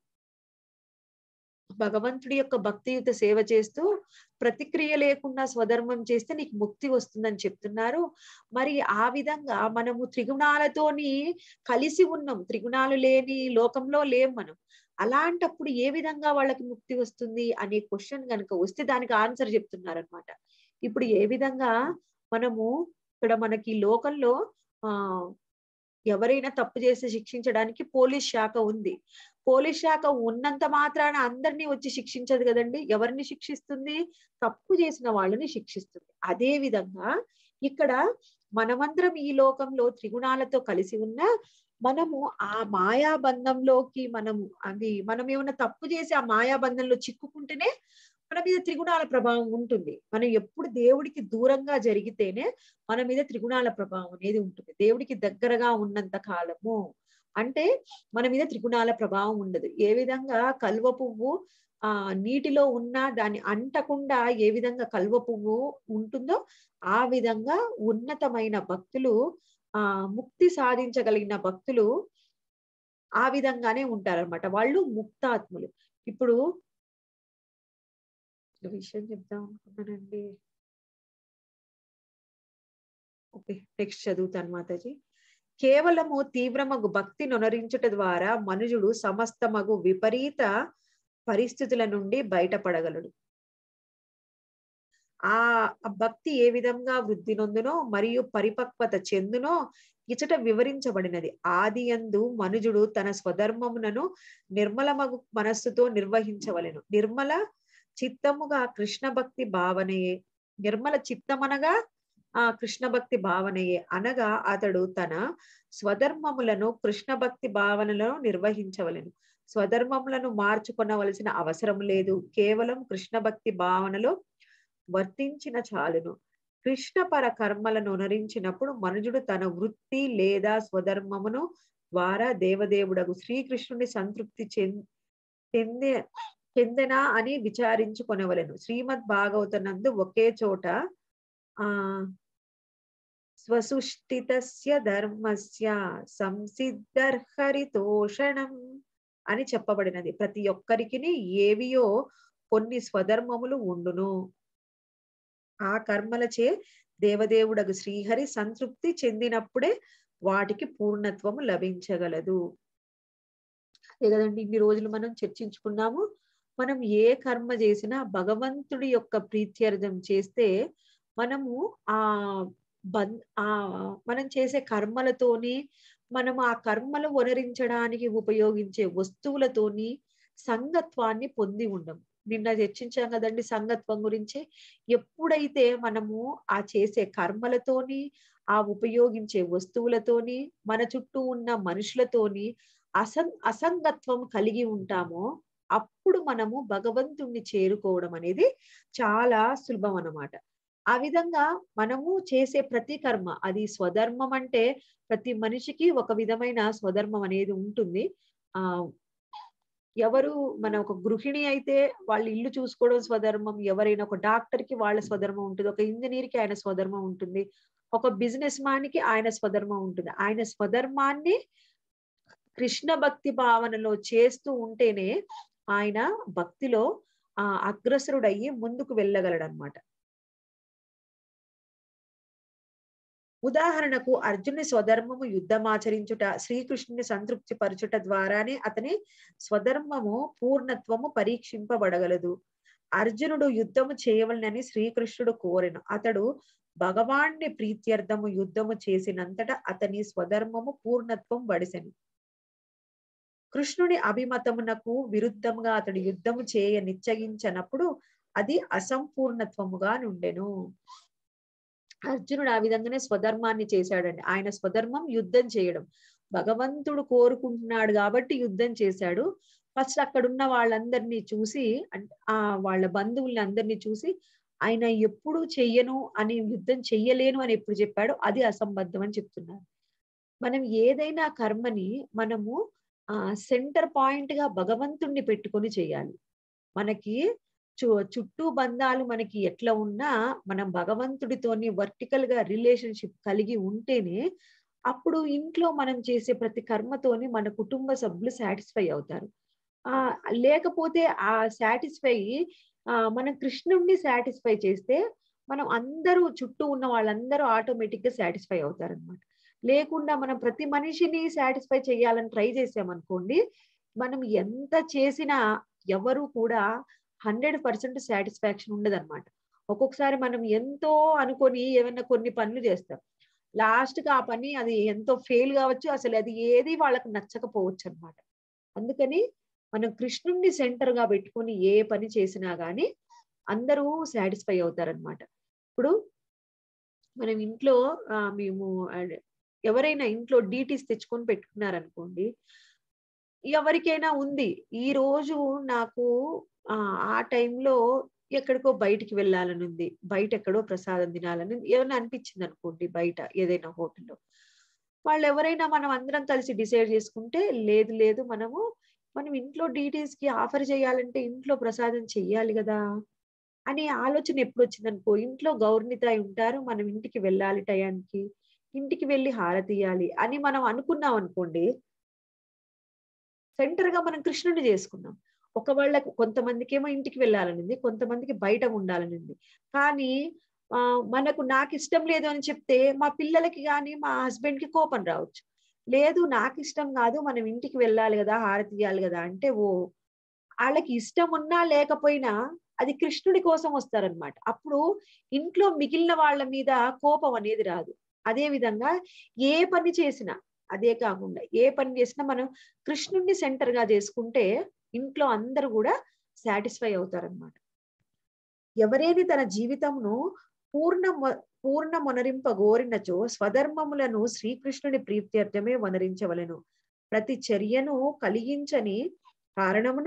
భగవంతుడి యొక్క భక్తియుత సేవ చేస్తూ ప్రతిక్రియ లేకుండా స్వధర్మం చేస్తే నీకు ముక్తి వస్తుందని చెప్తున్నారు మరి ఆ విధంగా మనము త్రిగుణాలతోని కలిసి ఉన్నాం త్రిగుణాలు లేని లోకంలో లేం మనం అలాంటప్పుడు ఏ విధంగా వాళ్ళకి ముక్తి వస్తుంది అనే క్వశ్చన్ కనుక వస్తే దానికి ఆన్సర్ చెప్తున్నారు అనమాట ఇప్పుడు ఏ విధంగా మనము ఇక్కడ మనకి లోకంలో ఆ ఎవరైనా తప్పు చేసి శిక్షించడానికి పోలీస్ శాఖ ఉంది పోలీస్ శాఖ ఉన్నంత మాత్రాన అందరినీ వచ్చి శిక్షించదు కదండి ఎవరిని శిక్షిస్తుంది తప్పు చేసిన వాళ్ళని శిక్షిస్తుంది అదే విధంగా ఇక్కడ మనమందరం ఈ లోకంలో త్రిగుణాలతో కలిసి ఉన్న మనము ఆ మాయా బంధంలోకి మనము అది మనం ఏమైనా తప్పు చేసి ఆ మాయా బంధంలో చిక్కుకుంటేనే మన మీద త్రిగుణాల ప్రభావం ఉంటుంది మనం ఎప్పుడు దేవుడికి దూరంగా జరిగితేనే మన మీద త్రిగుణాల ప్రభావం అనేది ఉంటుంది దేవుడికి దగ్గరగా ఉన్నంత కాలము అంటే మన మీద త్రిగుణాల ప్రభావం ఉండదు ఏ విధంగా కల్వ పువ్వు ఆ నీటిలో ఉన్న దాన్ని అంటకుండా ఏ విధంగా కల్వ పువ్వు ఉంటుందో ఆ విధంగా ఉన్నతమైన భక్తులు ఆ ముక్తి సాధించగలిగిన భక్తులు ఆ విధంగానే ఉంటారన్నమాట వాళ్ళు ముక్తాత్ములు ఇప్పుడు ఒక విషయం చెప్దాం అనుకున్నానండి ఓకే నెక్స్ట్ చదువుతాను మాతాజీ కేవలము తీవ్రమగు భక్తి నొనరించుట ద్వారా మనుజుడు సమస్తమగు విపరీత పరిస్థితుల నుండి బయటపడగలడు ఆ భక్తి ఏ విధంగా వృద్ధి నొందునో మరియు పరిపక్వత చెందునో ఇచట వివరించబడినది ఆది యందు మనుజుడు తన స్వధర్మమునను నిర్మలమగు మనస్సుతో నిర్వహించవలెను నిర్మల చిత్తముగా కృష్ణ భక్తి భావనయే నిర్మల చిత్తమనగా ఆ కృష్ణ భక్తి భావనయే అనగా అతడు తన స్వధర్మములను కృష్ణ భక్తి భావనలను నిర్వహించవలెను స్వధర్మములను మార్చుకొనవలసిన అవసరం లేదు కేవలం కృష్ణ భక్తి భావనలో వర్తించిన చాలును కృష్ణ పర కర్మలను అనురించినప్పుడు మనుజుడు తన వృత్తి లేదా స్వధర్మమును ద్వారా దేవదేవుడగు శ్రీకృష్ణుని సంతృప్తి చెందే చెందెనా అని విచారించుకొనవలెను శ్రీమద్ భాగవతనందు ఒకే చోట ఆ స్వసుష్టితస్య ధర్మస్య సంసిద్ధర్హరితోషణం అని చెప్పబడినది ప్రతి ఒక్కరికి ఏవియో కొన్ని స్వధర్మములు ఉండును ఆ కర్మలచే దేవదేవుడగు శ్రీహరి సంతృప్తి చెందినప్పుడే వాటికి పూర్ణత్వము లభించగలదు అదే కదండి ఇన్ని రోజులు మనం చర్చించుకున్నాము మనం ఏ కర్మ చేసినా భగవంతుడి యొక్క ప్రీత్యర్థం చేస్తే మనము ఆ బం ఆ మనం చేసే కర్మలతోని మనం ఆ కర్మలు వనరించడానికి ఉపయోగించే వస్తువులతోని సంగత్వాన్ని పొంది ఉండం నిన్న చర్చించాం కదండి సంగత్వం గురించి ఎప్పుడైతే మనము ఆ చేసే కర్మలతోని ఆ ఉపయోగించే వస్తువులతోని మన చుట్టూ ఉన్న మనుషులతోని అసం అసంగత్వం కలిగి ఉంటామో అప్పుడు మనము భగవంతుణ్ణి చేరుకోవడం అనేది చాలా సులభం అన్నమాట ఆ విధంగా మనము చేసే ప్రతి కర్మ అది స్వధర్మం అంటే ప్రతి మనిషికి ఒక విధమైన స్వధర్మం అనేది ఉంటుంది ఆ ఎవరు మన ఒక గృహిణి అయితే వాళ్ళ ఇల్లు చూసుకోవడం స్వధర్మం ఎవరైనా ఒక డాక్టర్ కి వాళ్ళ స్వధర్మం ఉంటుంది ఒక ఇంజనీర్ కి ఆయన స్వధర్మం ఉంటుంది ఒక బిజినెస్ మ్యాన్ కి ఆయన స్వధర్మం ఉంటుంది ఆయన స్వధర్మాన్ని కృష్ణ భక్తి భావనలో చేస్తూ ఉంటేనే ఆయన భక్తిలో ఆ అగ్రసరుడయ్యి ముందుకు వెళ్ళగలడు అనమాట ఉదాహరణకు అర్జునుని స్వధర్మము యుద్ధమాచరించుట శ్రీకృష్ణుని సంతృప్తి పరచుట ద్వారానే అతని స్వధర్మము పూర్ణత్వము పరీక్షింపబడగలదు అర్జునుడు యుద్ధము చేయవలనని శ్రీకృష్ణుడు కోరెను అతడు భగవాన్ని ప్రీత్యర్థము యుద్ధము చేసినంతట అతని స్వధర్మము పూర్ణత్వం బడిసెను కృష్ణుని అభిమతమునకు విరుద్ధంగా అతడు యుద్ధము చేయ నిశ్చయించనప్పుడు అది అసంపూర్ణత్వముగా నుండెను అర్జునుడు ఆ విధంగానే స్వధర్మాన్ని చేశాడండి ఆయన స్వధర్మం యుద్ధం చేయడం భగవంతుడు కోరుకుంటున్నాడు కాబట్టి యుద్ధం చేశాడు ఫస్ట్ అక్కడున్న వాళ్ళందరినీ చూసి ఆ వాళ్ళ బంధువుల్ని అందరినీ చూసి ఆయన ఎప్పుడు చెయ్యను అని యుద్ధం చెయ్యలేను అని ఎప్పుడు చెప్పాడో అది అసంబద్ధం అని చెప్తున్నారు మనం ఏదైనా కర్మని మనము ఆ సెంటర్ పాయింట్ గా భగవంతుణ్ణి పెట్టుకొని చేయాలి మనకి చు చుట్టూ బంధాలు మనకి ఎట్లా ఉన్నా మనం భగవంతుడితోని వర్టికల్ గా రిలేషన్షిప్ కలిగి ఉంటేనే అప్పుడు ఇంట్లో మనం చేసే ప్రతి కర్మతోని మన కుటుంబ సభ్యులు సాటిస్ఫై అవుతారు ఆ లేకపోతే ఆ సాటిస్ఫై ఆ మనం కృష్ణుణ్ణి సాటిస్ఫై చేస్తే మనం అందరూ చుట్టూ ఉన్న వాళ్ళందరూ ఆటోమేటిక్ గా సాటిస్ఫై అవుతారు అనమాట లేకుండా మనం ప్రతి మనిషిని సాటిస్ఫై చేయాలని ట్రై చేసామనుకోండి మనం ఎంత చేసినా ఎవరు కూడా హండ్రెడ్ పర్సెంట్ సాటిస్ఫాక్షన్ ఉండదు అనమాట ఒక్కొక్కసారి మనం ఎంతో అనుకొని ఏమైనా కొన్ని పనులు చేస్తాం లాస్ట్ కి ఆ పని అది ఎంతో ఫెయిల్ కావచ్చు అసలు అది ఏది వాళ్ళకి నచ్చకపోవచ్చు అనమాట అందుకని మనం కృష్ణుణ్ణి సెంటర్ గా పెట్టుకొని ఏ పని చేసినా గానీ అందరూ సాటిస్ఫై అవుతారనమాట ఇప్పుడు మనం ఇంట్లో ఆ, మేము అడ్- ఎవరైనా ఇంట్లో డీటీస్ తెచ్చుకొని పెట్టుకున్నారనుకోండి ఎవరికైనా ఉంది ఈ రోజు నాకు ఆ ఆ టైంలో ఎక్కడికో బయటికి వెళ్ళాలని ఉంది బయట ఎక్కడో ప్రసాదం తినాలని ఉంది. ఏమైనా అనిపించింది అనుకోండి బయట ఏదైనా హోటల్లో వాళ్ళు ఎవరైనా మనం అందరం కలిసి డిసైడ్ చేసుకుంటే లేదు లేదు మనము మనం ఇంట్లో డీటెయిల్స్ కి ఆఫర్ చేయాలంటే ఇంట్లో ప్రసాదం చెయ్యాలి కదా అనే ఆలోచన ఎప్పుడు వచ్చింది అనుకో ఇంట్లో గౌరవనితాయి ఉంటారు మనం ఇంటికి వెళ్ళాలి టయానికి ఇంటికి వెళ్ళి హారతి ఇయ్యాలి అని మనం అనుకున్నాం అనుకోండి సెంటర్ గా మనం కృష్ణుని చేసుకున్నాం ఒక వాళ్ళకి కొంతమందికి ఏమో ఇంటికి వెళ్ళాలనింది కొంతమందికి బయట ఉండాలనింది కానీ ఆ మనకు నాకు ఇష్టం లేదు అని చెప్తే మా పిల్లలకి కానీ మా హస్బెండ్ కి కోపం రావచ్చు లేదు నాకు ఇష్టం కాదు మనం ఇంటికి వెళ్ళాలి కదా హారతి ఇయ్యాలి కదా అంటే ఓ వాళ్ళకి ఇష్టం ఉన్నా లేకపోయినా అది కృష్ణుడి కోసం వస్తారనమాట అప్పుడు ఇంట్లో మిగిలిన వాళ్ళ మీద కోపం అనేది రాదు అదే విధంగా ఏ పని చేసినా అదే కాకుండా ఏ పని చేసినా మనం కృష్ణుడిని సెంటర్ గా చేసుకుంటే ఇంట్లో అందరూ కూడా సాటిస్ఫై అవుతారనమాట ఎవరేది తన జీవితమును పూర్ణ పూర్ణ మొనరింప గోరినచో స్వధర్మములను శ్రీకృష్ణుని ప్రీత్యర్థమే వనరించవలెను ప్రతి చర్యను కలిగించని కారణమున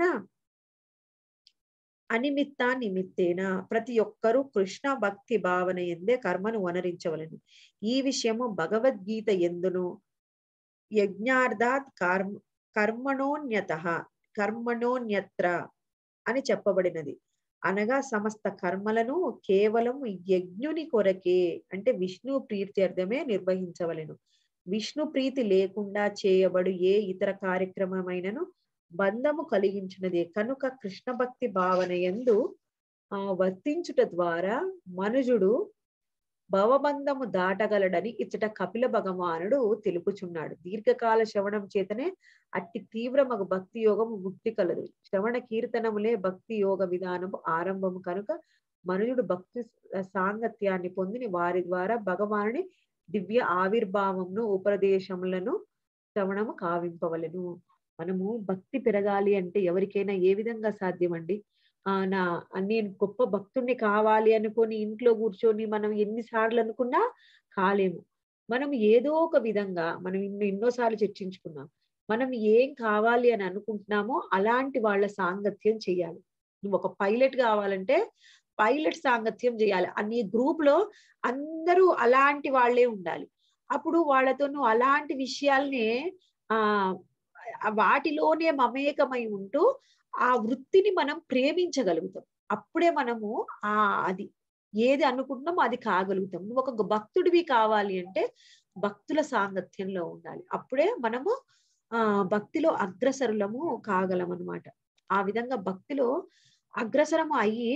అనిమిత్త నిమిత్తేన ప్రతి ఒక్కరూ కృష్ణ భక్తి భావన ఎందే కర్మను వనరించవలెను ఈ విషయము భగవద్గీత ఎందును యజ్ఞార్థాత్ కర్మ కర్మణోన్యత కర్మణోన్యత్ర అని చెప్పబడినది అనగా సమస్త కర్మలను కేవలం యజ్ఞుని కొరకే అంటే విష్ణు ప్రీత్యర్థమే నిర్వహించవలెను విష్ణు ప్రీతి లేకుండా చేయబడు ఏ ఇతర కార్యక్రమమైనను బంధము కలిగించినదే కనుక కృష్ణ భక్తి భావన ఎందు ఆ వర్తించుట ద్వారా మనుజుడు భవబంధము దాటగలడని ఇచ్చట కపిల భగవానుడు తెలుపుచున్నాడు దీర్ఘకాల శ్రవణం చేతనే అట్టి తీవ్రమగు భక్తి యోగము ముక్తి కలదు శ్రవణ కీర్తనములే భక్తి యోగ విధానము ఆరంభము కనుక మనుజుడు భక్తి సాంగత్యాన్ని పొందిని వారి ద్వారా భగవానుని దివ్య ఆవిర్భావమును ఉపదేశములను శ్రవణము కావింపవలెను మనము భక్తి పెరగాలి అంటే ఎవరికైనా ఏ విధంగా సాధ్యమండి ఆ నా నేను గొప్ప భక్తుణ్ణి కావాలి అనుకొని ఇంట్లో కూర్చొని మనం ఎన్నిసార్లు అనుకున్నా కాలేము మనం ఏదో ఒక విధంగా మనం ఇన్నో ఎన్నోసార్లు చర్చించుకున్నాం మనం ఏం కావాలి అని అనుకుంటున్నామో అలాంటి వాళ్ళ సాంగత్యం చేయాలి నువ్వు ఒక పైలట్ కావాలంటే పైలట్ సాంగత్యం చేయాలి అన్ని గ్రూప్ లో అందరూ అలాంటి వాళ్ళే ఉండాలి అప్పుడు వాళ్ళతో నువ్వు అలాంటి విషయాల్ని ఆ వాటిలోనే మమేకమై ఉంటూ ఆ వృత్తిని మనం ప్రేమించగలుగుతాం అప్పుడే మనము ఆ అది ఏది అనుకుంటున్నామో అది కాగలుగుతాం నువ్వు ఒక భక్తుడివి కావాలి అంటే భక్తుల సాంగత్యంలో ఉండాలి అప్పుడే మనము ఆ భక్తిలో అగ్రసరులము కాగలం అనమాట ఆ విధంగా భక్తిలో అగ్రసరము అయ్యి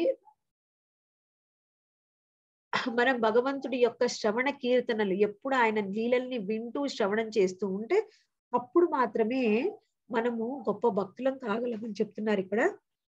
మనం భగవంతుడి యొక్క శ్రవణ కీర్తనలు ఎప్పుడు ఆయన లీలల్ని వింటూ శ్రవణం చేస్తూ ఉంటే అప్పుడు మాత్రమే మనము గొప్ప భక్తులం కాగలమని చెప్తున్నారు ఇక్కడ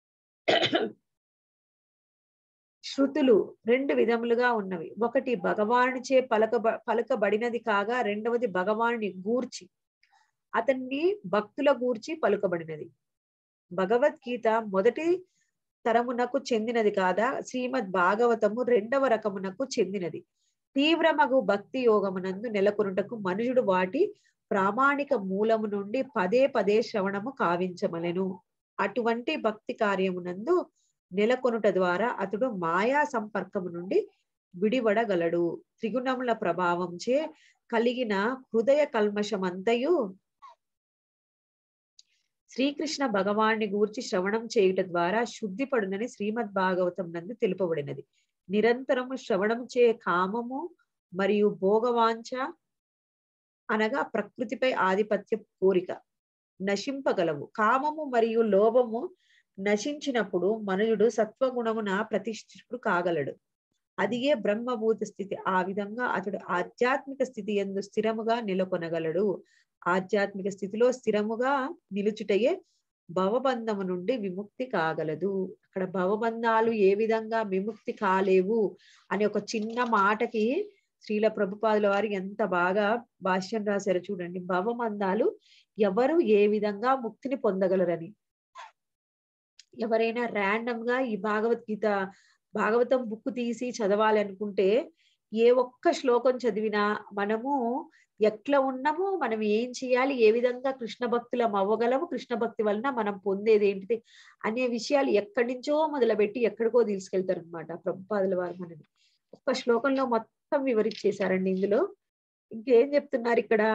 శృతులు రెండు విధములుగా ఉన్నవి ఒకటి భగవానుచే పలక పలుకబడినది కాగా రెండవది భగవానుని గూర్చి అతన్ని భక్తుల గూర్చి పలుకబడినది భగవద్గీత మొదటి తరమునకు చెందినది కాదా శ్రీమద్ భాగవతము రెండవ రకమునకు చెందినది తీవ్రమగు భక్తి యోగమునందు నెలకొనుటకు మనుషుడు వాటి ప్రామాణిక మూలము నుండి పదే పదే శ్రవణము కావించమలెను అటువంటి భక్తి కార్యమునందు నెలకొనుట ద్వారా అతడు మాయా సంపర్కము నుండి విడివడగలడు త్రిగుణముల ప్రభావంచే కలిగిన హృదయ కల్మషమంతయు శ్రీకృష్ణ భగవాన్ని గూర్చి శ్రవణం చేయుట ద్వారా శుద్ధి పడునని శ్రీమద్ భాగవతం నందు తెలుపబడినది నిరంతరము శ్రవణం చే కామము మరియు భోగవాంఛ అనగా ప్రకృతిపై ఆధిపత్య కోరిక నశింపగలవు కామము మరియు లోభము నశించినప్పుడు మనుషుడు సత్వగుణమున ప్రతిష్ఠితుడు కాగలడు అదియే బ్రహ్మభూత స్థితి ఆ విధంగా అతడు ఆధ్యాత్మిక స్థితి ఎందు స్థిరముగా నెలకొనగలడు ఆధ్యాత్మిక స్థితిలో స్థిరముగా నిలుచుటయే భవబంధము నుండి విముక్తి కాగలదు అక్కడ భవబంధాలు ఏ విధంగా విముక్తి కాలేవు అనే ఒక చిన్న మాటకి శ్రీల ప్రభుపాదుల వారు ఎంత బాగా భాష్యం రాశారో చూడండి భవబంధాలు ఎవరు ఏ విధంగా ముక్తిని పొందగలరని ఎవరైనా ర్యాండమ్ గా ఈ భగవద్గీత భాగవతం బుక్ తీసి చదవాలి అనుకుంటే ఏ ఒక్క శ్లోకం చదివినా మనము ఎట్లా ఉన్నామో మనం ఏం చేయాలి ఏ విధంగా కృష్ణ భక్తులం అవ్వగలము కృష్ణ భక్తి వలన మనం పొందేది ఏంటిది అనే విషయాలు ఎక్కడి నుంచో మొదలుపెట్టి ఎక్కడికో తీసుకెళ్తారు అనమాట ప్రభుపాదుల వారు మనని ఒక్క శ్లోకంలో మొత్తం వివరించేశారండి ఇందులో ఇంకేం చెప్తున్నారు ఇక్కడ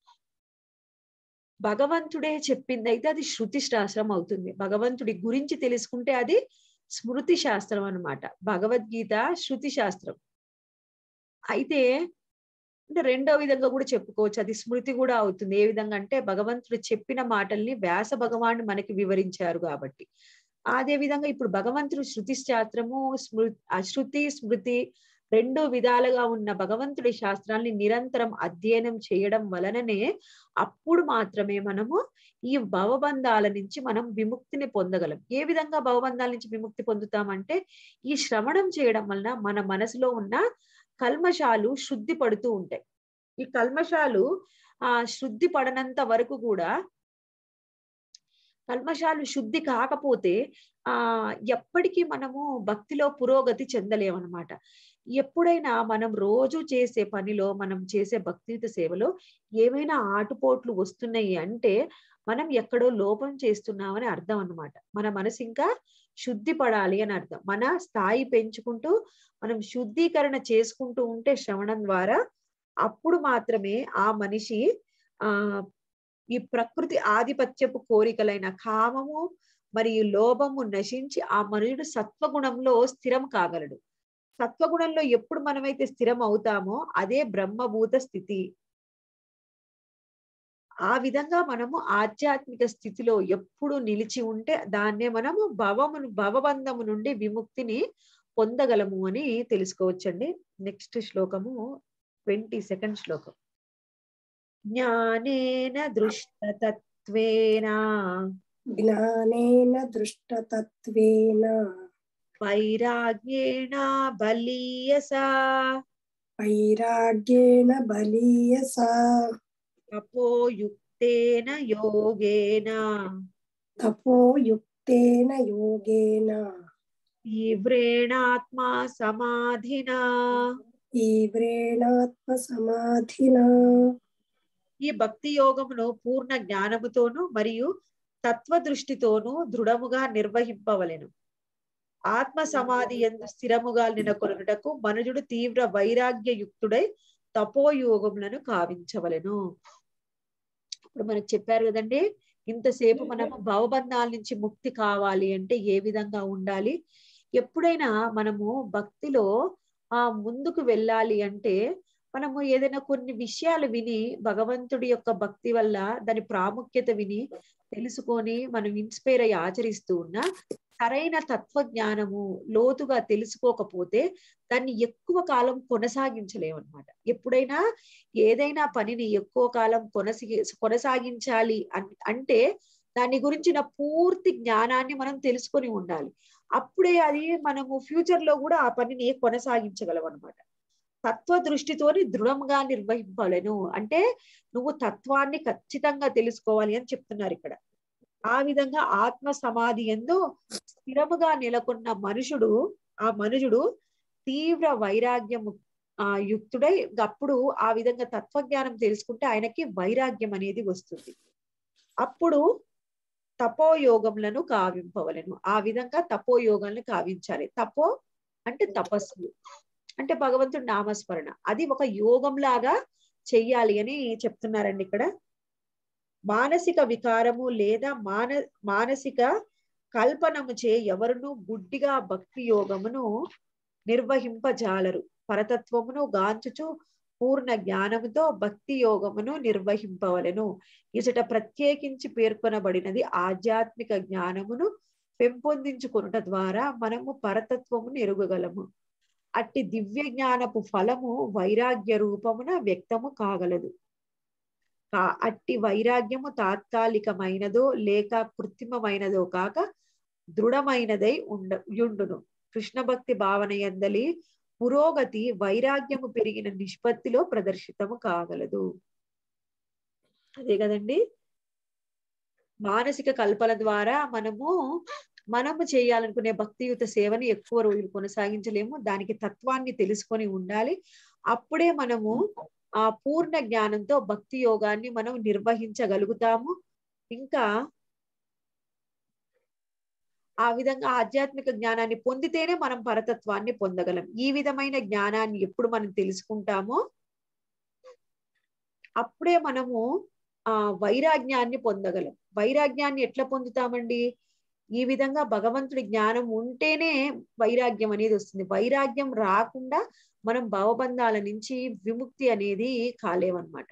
భగవంతుడే చెప్పింది అయితే అది శృతి శాస్త్రం అవుతుంది భగవంతుడి గురించి తెలుసుకుంటే అది స్మృతి శాస్త్రం అన్నమాట భగవద్గీత శృతి శాస్త్రం అయితే అంటే రెండో విధంగా కూడా చెప్పుకోవచ్చు అది స్మృతి కూడా అవుతుంది ఏ విధంగా అంటే భగవంతుడు చెప్పిన మాటల్ని వ్యాస భగవాన్ మనకి వివరించారు కాబట్టి అదే విధంగా ఇప్పుడు భగవంతుడు శృతి శాస్త్రము స్మృతి శృతి స్మృతి రెండు విధాలుగా ఉన్న భగవంతుడి శాస్త్రాల్ని నిరంతరం అధ్యయనం చేయడం వలననే అప్పుడు మాత్రమే మనము ఈ భవబంధాల నుంచి మనం విముక్తిని పొందగలం ఏ విధంగా భవబంధాల నుంచి విముక్తి పొందుతామంటే ఈ శ్రవణం చేయడం వలన మన మనసులో ఉన్న కల్మషాలు శుద్ధి పడుతూ ఉంటాయి ఈ కల్మషాలు ఆ శుద్ధి పడనంత వరకు కూడా కల్మషాలు శుద్ధి కాకపోతే ఆ ఎప్పటికీ మనము భక్తిలో పురోగతి చెందలేమన్నమాట ఎప్పుడైనా మనం రోజు చేసే పనిలో మనం చేసే భక్తియుత సేవలో ఏమైనా ఆటుపోట్లు వస్తున్నాయి అంటే మనం ఎక్కడో లోపం చేస్తున్నామని అర్థం అన్నమాట మన మనసు ఇంకా శుద్ధి పడాలి అని అర్థం మన స్థాయి పెంచుకుంటూ మనం శుద్ధీకరణ చేసుకుంటూ ఉంటే శ్రవణం ద్వారా అప్పుడు మాత్రమే ఆ మనిషి ఆ ఈ ప్రకృతి ఆధిపత్యపు కోరికలైన కామము మరియు లోభము నశించి ఆ మనుషుడు సత్వగుణంలో స్థిరం కాగలడు సత్వగుణంలో ఎప్పుడు మనమైతే స్థిరం అవుతామో అదే బ్రహ్మభూత స్థితి ఆ విధంగా మనము ఆధ్యాత్మిక స్థితిలో ఎప్పుడు నిలిచి ఉంటే దాన్నే మనము భవమును భవబంధము నుండి విముక్తిని పొందగలము అని తెలుసుకోవచ్చండి నెక్స్ట్ శ్లోకము ట్వంటీ సెకండ్ శ్లోకం జ్ఞానేన దృష్టతత్వేన జ్ఞానేన దృష్టతత్వేన వైరాగ్యేణ బలీయసా వైరాగ్యేణ బలీయసా తపోయుక్తేన యోగేన తపోయుక్తేన యోగేన తీవ్రేణాత్మా సమాధినా తీవ్రేణాత్మ సమాధినా ఈ భక్తి యోగమును పూర్ణ జ్ఞానముతోను మరియు తత్వ దృష్టితోను దృఢముగా నిర్వహింపవలెను ఆత్మ సమాధి ఎందు స్థిరముగా నెలకొనుటకు మనుజుడు తీవ్ర వైరాగ్య యుక్తుడై తపోయోగములను కావించవలెను ఇప్పుడు మనకు చెప్పారు కదండి ఇంతసేపు మనము భవబంధాల నుంచి ముక్తి కావాలి అంటే ఏ విధంగా ఉండాలి ఎప్పుడైనా మనము భక్తిలో ఆ ముందుకు వెళ్ళాలి అంటే మనము ఏదైనా కొన్ని విషయాలు విని భగవంతుడి యొక్క భక్తి వల్ల దాని ప్రాముఖ్యత విని తెలుసుకొని మనం ఇన్స్పైర్ అయ్యి ఆచరిస్తూ ఉన్నా సరైన తత్వ జ్ఞానము లోతుగా తెలుసుకోకపోతే దాన్ని ఎక్కువ కాలం కొనసాగించలేమన్నమాట ఎప్పుడైనా ఏదైనా పనిని ఎక్కువ కాలం కొనసాగి కొనసాగించాలి అంటే దాని గురించిన పూర్తి జ్ఞానాన్ని మనం తెలుసుకొని ఉండాలి అప్పుడే అది మనము ఫ్యూచర్ లో కూడా ఆ పనిని కొనసాగించగలం అనమాట తత్వ దృష్టితోని దృఢంగా నిర్వహింపలేను అంటే నువ్వు తత్వాన్ని ఖచ్చితంగా తెలుసుకోవాలి అని చెప్తున్నారు ఇక్కడ ఆ విధంగా ఆత్మ సమాధి ఎందు స్థిరముగా నెలకొన్న మనుషుడు ఆ మనుషుడు తీవ్ర వైరాగ్యము ఆ యుక్తుడై అప్పుడు ఆ విధంగా తత్వజ్ఞానం తెలుసుకుంటే ఆయనకి వైరాగ్యం అనేది వస్తుంది అప్పుడు తపోయోగములను కావింపవలను ఆ విధంగా తపోయోగాలను కావించాలి తపో అంటే తపస్సు అంటే భగవంతుడి నామస్మరణ అది ఒక యోగం లాగా చెయ్యాలి అని చెప్తున్నారండి ఇక్కడ మానసిక వికారము లేదా మాన మానసిక కల్పనము చే ఎవరును గుడ్డిగా భక్తి యోగమును నిర్వహింపజాలరు పరతత్వమును గాంచుచు పూర్ణ జ్ఞానముతో భక్తి యోగమును నిర్వహింపవలెను ఇచట ప్రత్యేకించి పేర్కొనబడినది ఆధ్యాత్మిక జ్ఞానమును పెంపొందించుకొనుట ద్వారా మనము పరతత్వమును ఎరుగగలము అట్టి దివ్య జ్ఞానపు ఫలము వైరాగ్య రూపమున వ్యక్తము కాగలదు కా- అట్టి వైరాగ్యము తాత్కాలికమైనదో లేక కృత్రిమమైనదో కాక దృఢమైనదై ఉండ యుండును కృష్ణ భక్తి భావన ఎందలి పురోగతి వైరాగ్యము పెరిగిన నిష్పత్తిలో ప్రదర్శితము కాగలదు అదే కదండి మానసిక కల్పన ద్వారా మనము మనము చేయాలనుకునే భక్తియుత సేవని ఎక్కువ రోజులు కొనసాగించలేము దానికి తత్వాన్ని తెలుసుకొని ఉండాలి అప్పుడే మనము ఆ పూర్ణ జ్ఞానంతో భక్తి యోగాన్ని మనం నిర్వహించగలుగుతాము ఇంకా ఆ విధంగా ఆధ్యాత్మిక జ్ఞానాన్ని పొందితేనే మనం పరతత్వాన్ని పొందగలం ఈ విధమైన జ్ఞానాన్ని ఎప్పుడు మనం తెలుసుకుంటామో అప్పుడే మనము ఆ వైరాగ్యాన్ని పొందగలం వైరాగ్యాన్ని ఎట్లా పొందుతామండి ఈ విధంగా భగవంతుడి జ్ఞానం ఉంటేనే వైరాగ్యం అనేది వస్తుంది వైరాగ్యం రాకుండా మనం భవబంధాల నుంచి విముక్తి అనేది కాలేమన్నమాట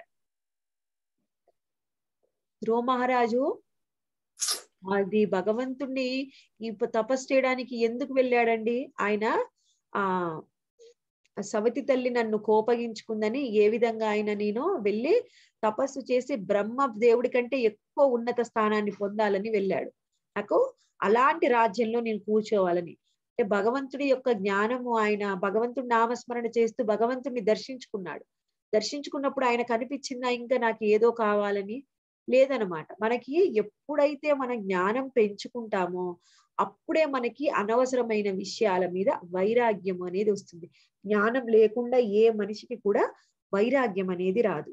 ధ్రువ మహారాజు అది భగవంతుణ్ణి ఈ ప- తపస్సు చేయడానికి ఎందుకు వెళ్ళాడండి ఆయన ఆ సవతి తల్లి నన్ను కోపగించుకుందని ఏ విధంగా ఆయన నేను వెళ్ళి తపస్సు చేసి బ్రహ్మ దేవుడి కంటే ఎక్కువ ఉన్నత స్థానాన్ని పొందాలని వెళ్ళాడు నాకు అలాంటి రాజ్యంలో నేను కూర్చోవాలని అంటే భగవంతుడి యొక్క జ్ఞానము ఆయన భగవంతుడి నామస్మరణ చేస్తూ భగవంతుడిని దర్శించుకున్నాడు దర్శించుకున్నప్పుడు ఆయన కనిపించిందా ఇంకా నాకు ఏదో కావాలని లేదనమాట మనకి ఎప్పుడైతే మన జ్ఞానం పెంచుకుంటామో అప్పుడే మనకి అనవసరమైన విషయాల మీద వైరాగ్యం అనేది వస్తుంది జ్ఞానం లేకుండా ఏ మనిషికి కూడా వైరాగ్యం అనేది రాదు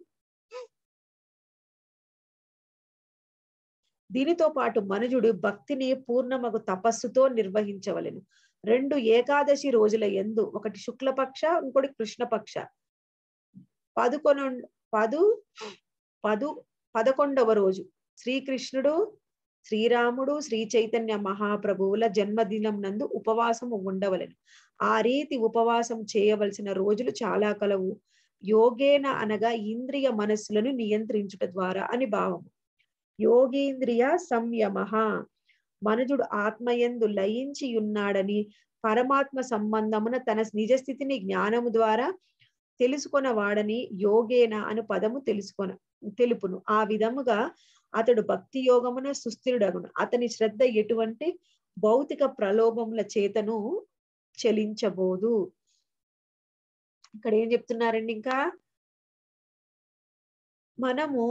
దీనితో పాటు మనుజుడు భక్తిని పూర్ణమగు తపస్సుతో నిర్వహించవలెను రెండు ఏకాదశి రోజుల ఎందు ఒకటి శుక్లపక్ష ఇంకోటి కృష్ణపక్ష పదుకొను పదు పదు పదకొండవ రోజు శ్రీకృష్ణుడు శ్రీరాముడు శ్రీ చైతన్య మహాప్రభువుల జన్మదినం నందు ఉపవాసము ఉండవలెను ఆ రీతి ఉపవాసం చేయవలసిన రోజులు చాలా కలవు యోగేన అనగా ఇంద్రియ మనస్సులను నియంత్రించుట ద్వారా అని భావము యోగేంద్రియ సంయమ మనుజుడు ఆత్మయందు లయించి ఉన్నాడని పరమాత్మ సంబంధమున తన నిజ స్థితిని జ్ఞానము ద్వారా తెలుసుకొన వాడని యోగేన అను పదము తెలుసుకొన తెలుపును ఆ విధముగా అతడు భక్తి యోగమున సుస్థిరుడగును అతని శ్రద్ధ ఎటువంటి భౌతిక ప్రలోభముల చేతను చలించబోదు ఇక్కడ ఏం చెప్తున్నారండి ఇంకా మనము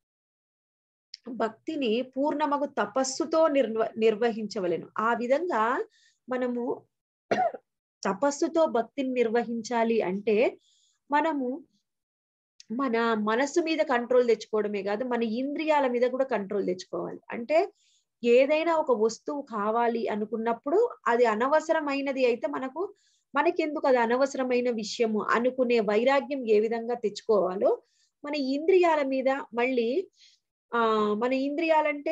భక్తిని పూర్ణమగు తపస్సుతో నిర్వ నిర్వహించవలెను ఆ విధంగా మనము తపస్సుతో భక్తిని నిర్వహించాలి అంటే మనము మన మనసు మీద కంట్రోల్ తెచ్చుకోవడమే కాదు మన ఇంద్రియాల మీద కూడా కంట్రోల్ తెచ్చుకోవాలి అంటే ఏదైనా ఒక వస్తువు కావాలి అనుకున్నప్పుడు అది అనవసరమైనది అయితే మనకు మనకెందుకు అది అనవసరమైన విషయము అనుకునే వైరాగ్యం ఏ విధంగా తెచ్చుకోవాలో మన ఇంద్రియాల మీద మళ్ళీ ఆ మన ఇంద్రియాలంటే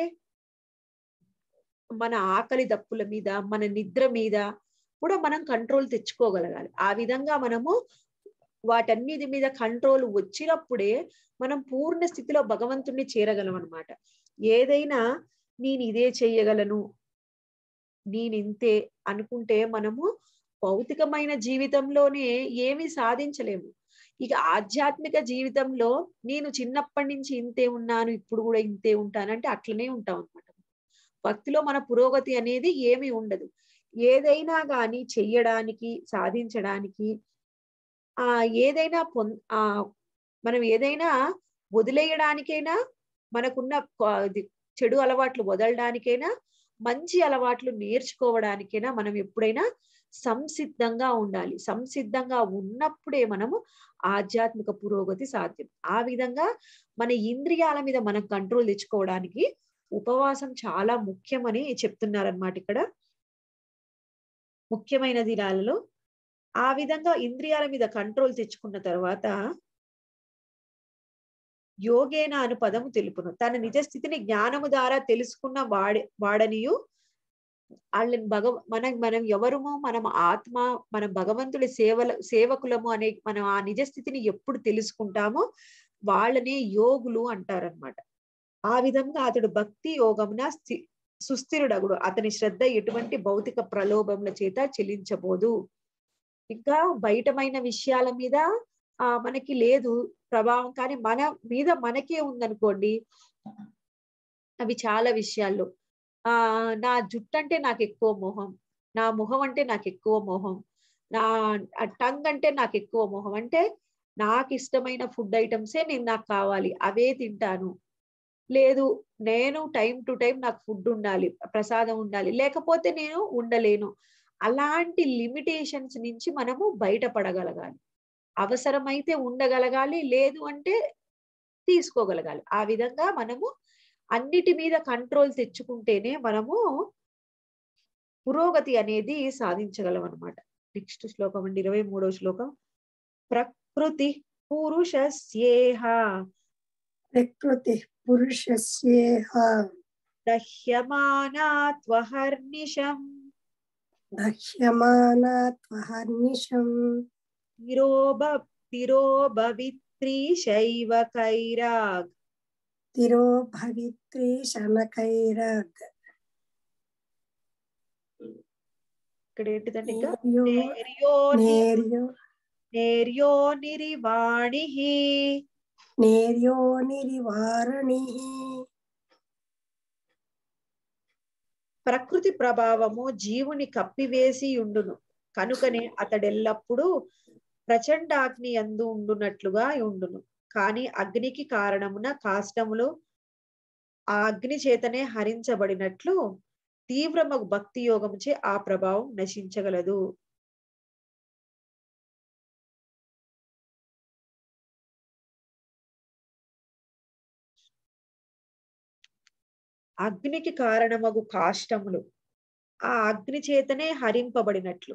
మన ఆకలి దప్పుల మీద మన నిద్ర మీద కూడా మనం కంట్రోల్ తెచ్చుకోగలగాలి ఆ విధంగా మనము వాటన్నిటి మీద కంట్రోల్ వచ్చినప్పుడే మనం పూర్ణ స్థితిలో భగవంతుణ్ణి చేరగలం అనమాట ఏదైనా నేను ఇదే చెయ్యగలను నేను ఇంతే అనుకుంటే మనము భౌతికమైన జీవితంలోనే ఏమీ సాధించలేము ఇక ఆధ్యాత్మిక జీవితంలో నేను చిన్నప్పటి నుంచి ఇంతే ఉన్నాను ఇప్పుడు కూడా ఇంతే ఉంటాను అంటే అట్లనే ఉంటాం అనమాట భక్తిలో మన పురోగతి అనేది ఏమీ ఉండదు ఏదైనా కానీ చెయ్యడానికి సాధించడానికి ఆ ఏదైనా పొం ఆ మనం ఏదైనా వదిలేయడానికైనా మనకున్న క- ఇది చెడు అలవాట్లు వదలడానికైనా మంచి అలవాట్లు నేర్చుకోవడానికైనా మనం ఎప్పుడైనా సంసిద్ధంగా ఉండాలి సంసిద్ధంగా ఉన్నప్పుడే మనము ఆధ్యాత్మిక పురోగతి సాధ్యం ఆ విధంగా మన ఇంద్రియాల మీద మనం కంట్రోల్ తెచ్చుకోవడానికి ఉపవాసం చాలా ముఖ్యమని చెప్తున్నారనమాట ఇక్కడ ముఖ్యమైన దినాలలో ఆ విధంగా ఇంద్రియాల మీద కంట్రోల్ తెచ్చుకున్న తర్వాత యోగేన అను పదము తెలుపును తన నిజ స్థితిని జ్ఞానము ద్వారా తెలుసుకున్న వాడి వాడనియు వాళ్ళని భగవ మనం మనం ఎవరుమో మనం ఆత్మ మనం భగవంతుడి సేవల సేవకులము అనే మనం ఆ నిజ స్థితిని ఎప్పుడు తెలుసుకుంటామో వాళ్ళనే యోగులు అంటారనమాట ఆ విధంగా అతడు భక్తి యోగమున స్థి సుస్థిరుడగుడు అతని శ్రద్ధ ఎటువంటి భౌతిక ప్రలోభముల చేత చెలించబోదు ఇంకా బయటమైన విషయాల మీద ఆ మనకి లేదు ప్రభావం కానీ మన మీద మనకే ఉందనుకోండి అవి చాలా విషయాల్లో ఆ నా జుట్టు అంటే నాకు ఎక్కువ మోహం నా ముఖం అంటే నాకు ఎక్కువ మోహం నా టంగ్ అంటే నాకు ఎక్కువ మోహం అంటే నాకు ఇష్టమైన ఫుడ్ ఐటమ్సే నేను నాకు కావాలి అవే తింటాను లేదు నేను టైం టు టైం నాకు ఫుడ్ ఉండాలి ప్రసాదం ఉండాలి లేకపోతే నేను ఉండలేను అలాంటి లిమిటేషన్స్ నుంచి మనము బయటపడగలగాలి అవసరమైతే ఉండగలగాలి లేదు అంటే తీసుకోగలగాలి ఆ విధంగా మనము అన్నిటి మీద కంట్రోల్ తెచ్చుకుంటేనే మనము పురోగతి అనేది సాధించగలం అనమాట నెక్స్ట్ శ్లోకం అండి ఇరవై మూడో శ్లోకం ప్రకృతి పురుషస్యేహ ప్రకృతి పురుషస్యేహ దహ్యమానాత్వహర్నిశం దహ్యమానాత్వహర్నిశం తిరోబ తిరోభవిత్రీశైవ కైరాగ్ తిరో భవిత్రి శనకైరగ్ ఇక్కడ ఏంటిదండి ఇంకా నేర్యో నేర్యో నేర్యో నేర్యో నిరివాణి నేర్యో నిరివారణి ప్రకృతి ప్రభావము జీవుని కప్పివేసి ఉండును కనుకనే అతడెల్లప్పుడూ ప్రచండాగ్ని అందు ఉండునట్లుగా ఉండును కాని అగ్నికి కారణమున కాష్టములు ఆ అగ్ని చేతనే హరించబడినట్లు తీవ్రమగు భక్తి యోగముచే ఆ ప్రభావం నశించగలదు అగ్నికి కారణమగు కాష్టములు ఆ అగ్ని చేతనే హరింపబడినట్లు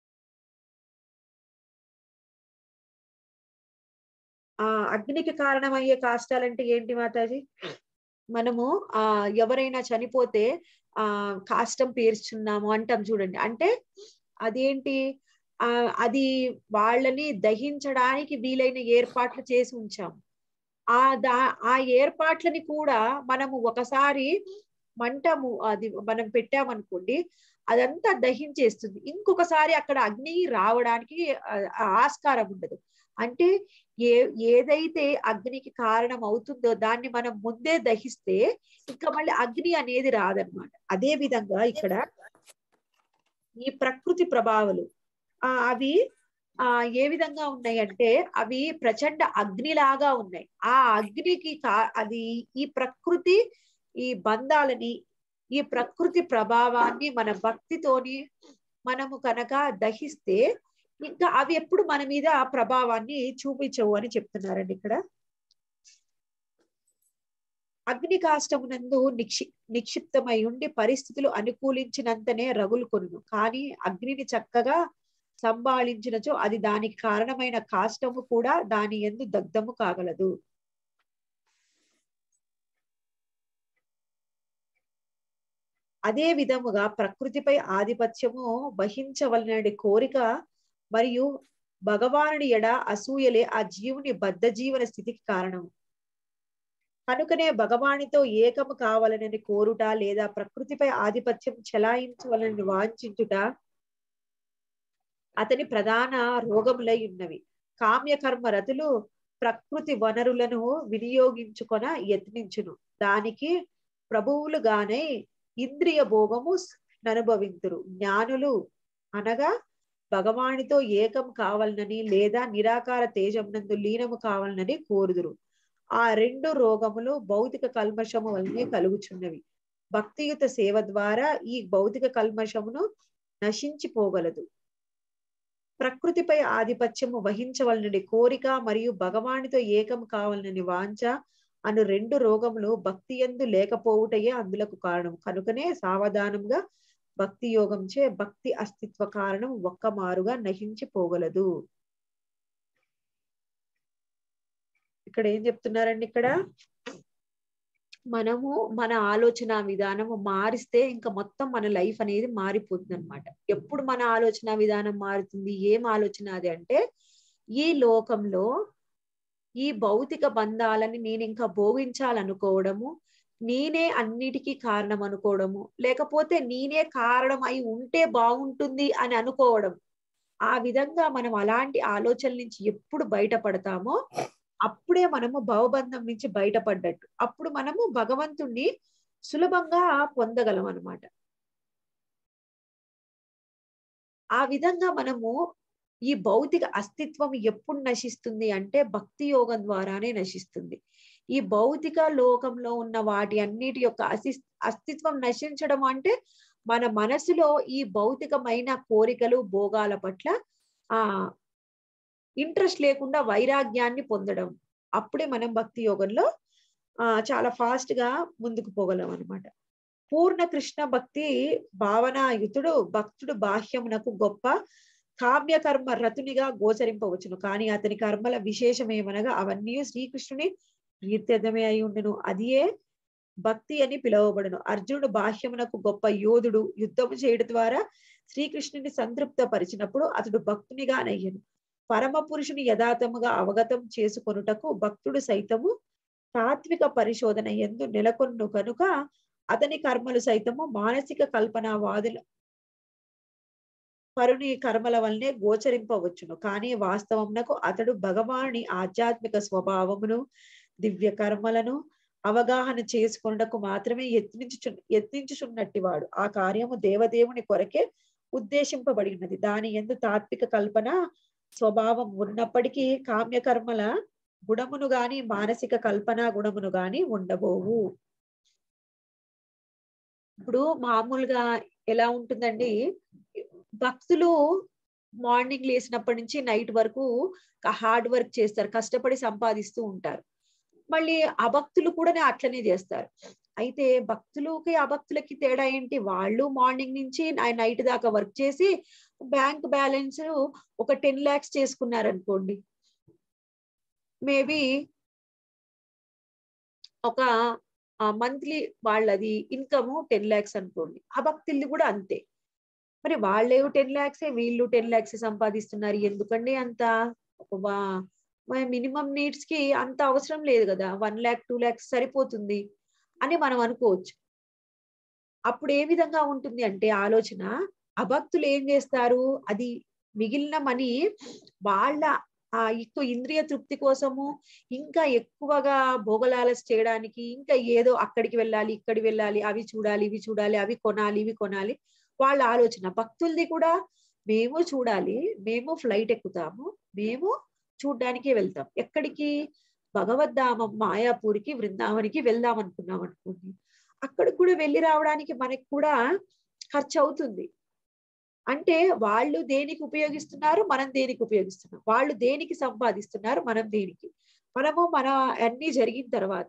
ఆ అగ్నికి కారణమయ్యే కాష్టాలంటే ఏంటి మాతాజీ మనము ఆ ఎవరైనా చనిపోతే ఆ కాష్టం పేర్చున్నాము అంటాం చూడండి అంటే అదేంటి ఆ అది వాళ్ళని దహించడానికి వీలైన ఏర్పాట్లు చేసి ఉంచాము ఆ దా ఆ ఏర్పాట్లని కూడా మనము ఒకసారి మంటము అది మనం పెట్టామనుకోండి అదంతా దహించేస్తుంది ఇంకొకసారి అక్కడ అగ్ని రావడానికి ఆస్కారం ఉండదు అంటే ఏ ఏదైతే అగ్నికి కారణం అవుతుందో దాన్ని మనం ముందే దహిస్తే ఇంకా మళ్ళీ అగ్ని అనేది రాదనమాట అదే విధంగా ఇక్కడ ఈ ప్రకృతి ప్రభావాలు ఆ అవి ఆ ఏ విధంగా ఉన్నాయి అంటే అవి ప్రచండ అగ్నిలాగా ఉన్నాయి ఆ అగ్నికి కా అది ఈ ప్రకృతి ఈ బంధాలని ఈ ప్రకృతి ప్రభావాన్ని మన భక్తితోని మనము కనుక దహిస్తే ఇంకా అవి ఎప్పుడు మన మీద ఆ ప్రభావాన్ని చూపించవు అని చెప్తున్నారండి ఇక్కడ అగ్ని కాష్టమునందు నిక్షి నిక్షిప్తమై ఉండి పరిస్థితులు అనుకూలించినంతనే రగులు కొనును కానీ అగ్నిని చక్కగా సంభాళించినచో అది దానికి కారణమైన కాష్టము కూడా దాని ఎందు దగ్ధము కాగలదు అదే విధముగా ప్రకృతిపై ఆధిపత్యము వహించవలనడి కోరిక మరియు భగవానుడి ఎడ అసూయలే ఆ జీవుని బద్ధ జీవన స్థితికి కారణము కనుకనే భగవానితో ఏకము కావాలనని కోరుట లేదా ప్రకృతిపై ఆధిపత్యం చెలాయించవలని వాంఛించుట అతని ప్రధాన రోగములై ఉన్నవి కామ్యకర్మ రతులు ప్రకృతి వనరులను వినియోగించుకొన యత్నించును దానికి ప్రభువులుగానే ఇంద్రియ భోగము అనుభవింతురు జ్ఞానులు అనగా భగవానితో ఏకం కావాలనని లేదా నిరాకార తేజమునందు లీనము కావాలనని కోరుదురు ఆ రెండు రోగములు భౌతిక కల్మషము వల్లనే కలుగుచున్నవి భక్తియుత సేవ ద్వారా ఈ భౌతిక కల్మషమును నశించిపోగలదు ప్రకృతిపై ఆధిపత్యము వహించవలనని కోరిక మరియు భగవానితో ఏకం కావాలనని వాంఛ అను రెండు రోగములు భక్తి ఎందు లేకపోవుటయే అందులకు కారణం కనుకనే సావధానంగా భక్తి యోగంచే భక్తి అస్తిత్వ కారణం ఒక్క మారుగా నశించిపోగలదు ఇక్కడ ఏం చెప్తున్నారండి ఇక్కడ మనము మన ఆలోచన విధానం మారిస్తే ఇంకా మొత్తం మన లైఫ్ అనేది మారిపోతుంది అనమాట ఎప్పుడు మన ఆలోచన విధానం మారుతుంది ఏం ఆలోచన అది అంటే ఈ లోకంలో ఈ భౌతిక బంధాలని నేను ఇంకా భోగించాలనుకోవడము నేనే అన్నిటికీ కారణం అనుకోవడము లేకపోతే నేనే కారణం అయి ఉంటే బాగుంటుంది అని అనుకోవడం ఆ విధంగా మనం అలాంటి ఆలోచనల నుంచి ఎప్పుడు బయటపడతామో అప్పుడే మనము భవబంధం నుంచి బయటపడ్డట్టు అప్పుడు మనము భగవంతుణ్ణి సులభంగా పొందగలం అనమాట ఆ విధంగా మనము ఈ భౌతిక అస్తిత్వం ఎప్పుడు నశిస్తుంది అంటే భక్తి యోగం ద్వారానే నశిస్తుంది ఈ భౌతిక లోకంలో ఉన్న వాటి అన్నిటి యొక్క అసి అస్తిత్వం నశించడం అంటే మన మనసులో ఈ భౌతికమైన కోరికలు భోగాల పట్ల ఆ ఇంట్రెస్ట్ లేకుండా వైరాగ్యాన్ని పొందడం అప్పుడే మనం భక్తి యోగంలో ఆ చాలా ఫాస్ట్ గా ముందుకు పోగలం అనమాట పూర్ణ కృష్ణ భక్తి భావనాయుతుడు భక్తుడు బాహ్యమునకు గొప్ప కామ్య కర్మ రతునిగా గోచరింపవచ్చును కానీ అతని కర్మల విశేషం ఏమనగా అవన్నీ శ్రీకృష్ణుని కీర్తిదమే అయి ఉండును అదియే భక్తి అని పిలువబడును అర్జునుడు బాహ్యమునకు గొప్ప యోధుడు యుద్ధము చేయడం ద్వారా శ్రీకృష్ణుని సంతృప్త పరిచినప్పుడు అతడు భక్తునిగా నయ్యను పరమ పురుషుని యథాతముగా అవగతం చేసుకొనుటకు భక్తుడు సైతము తాత్విక పరిశోధన ఎందు నెలకొన్ను కనుక అతని కర్మలు సైతము మానసిక కల్పన వాదుల పరుని కర్మల వల్లనే గోచరింపవచ్చును కానీ వాస్తవమునకు అతడు భగవాని ఆధ్యాత్మిక స్వభావమును దివ్య కర్మలను అవగాహన చేసుకున్నకు మాత్రమే యత్నించు యత్నించుచున్నట్టి వాడు ఆ కార్యము దేవదేవుని కొరకే ఉద్దేశింపబడినది దాని ఎందు తాత్విక కల్పన స్వభావం ఉన్నప్పటికీ కామ్యకర్మల గుణమును గాని మానసిక కల్పన గుణమును గాని ఉండబోవు ఇప్పుడు మామూలుగా ఎలా ఉంటుందండి భక్తులు మార్నింగ్ లేసినప్పటి నుంచి నైట్ వరకు హార్డ్ వర్క్ చేస్తారు కష్టపడి సంపాదిస్తూ ఉంటారు మళ్ళీ అభక్తులు కూడా అట్లనే చేస్తారు అయితే భక్తులకి అభక్తులకి తేడా ఏంటి వాళ్ళు మార్నింగ్ నుంచి నైట్ దాకా వర్క్ చేసి బ్యాంక్ బ్యాలెన్స్ ఒక టెన్ ల్యాక్స్ చేసుకున్నారు అనుకోండి మేబీ ఒక మంత్లీ వాళ్ళది ఇన్కమ్ టెన్ ల్యాక్స్ అనుకోండి అభక్తులది కూడా అంతే మరి వాళ్ళేవి టెన్ ల్యాక్సే వీళ్ళు టెన్ ల్యాక్స్ సంపాదిస్తున్నారు ఎందుకండి అంత మినిమం నీడ్స్ కి అంత అవసరం లేదు కదా వన్ ల్యాక్ టూ ల్యాక్స్ సరిపోతుంది అని మనం అనుకోవచ్చు అప్పుడు ఏ విధంగా ఉంటుంది అంటే ఆలోచన అభక్తులు ఏం చేస్తారు అది మిగిలిన మనీ వాళ్ళ ఆ ఎక్కువ ఇంద్రియ తృప్తి కోసము ఇంకా ఎక్కువగా భోగలాలస్ చేయడానికి ఇంకా ఏదో అక్కడికి వెళ్ళాలి ఇక్కడికి వెళ్ళాలి అవి చూడాలి ఇవి చూడాలి అవి కొనాలి ఇవి కొనాలి వాళ్ళ ఆలోచన భక్తులది కూడా మేము చూడాలి మేము ఫ్లైట్ ఎక్కుతాము మేము చూడ్డానికే వెళ్తాం ఎక్కడికి భగవద్ధామం మాయాపూరికి బృందావనికి వెళ్దాం అనుకున్నాం అనుకోండి అక్కడికి కూడా వెళ్ళి రావడానికి మనకి కూడా ఖర్చు అవుతుంది అంటే వాళ్ళు దేనికి ఉపయోగిస్తున్నారు మనం దేనికి ఉపయోగిస్తున్నాం వాళ్ళు దేనికి సంపాదిస్తున్నారు మనం దేనికి మనము మన అన్ని జరిగిన తర్వాత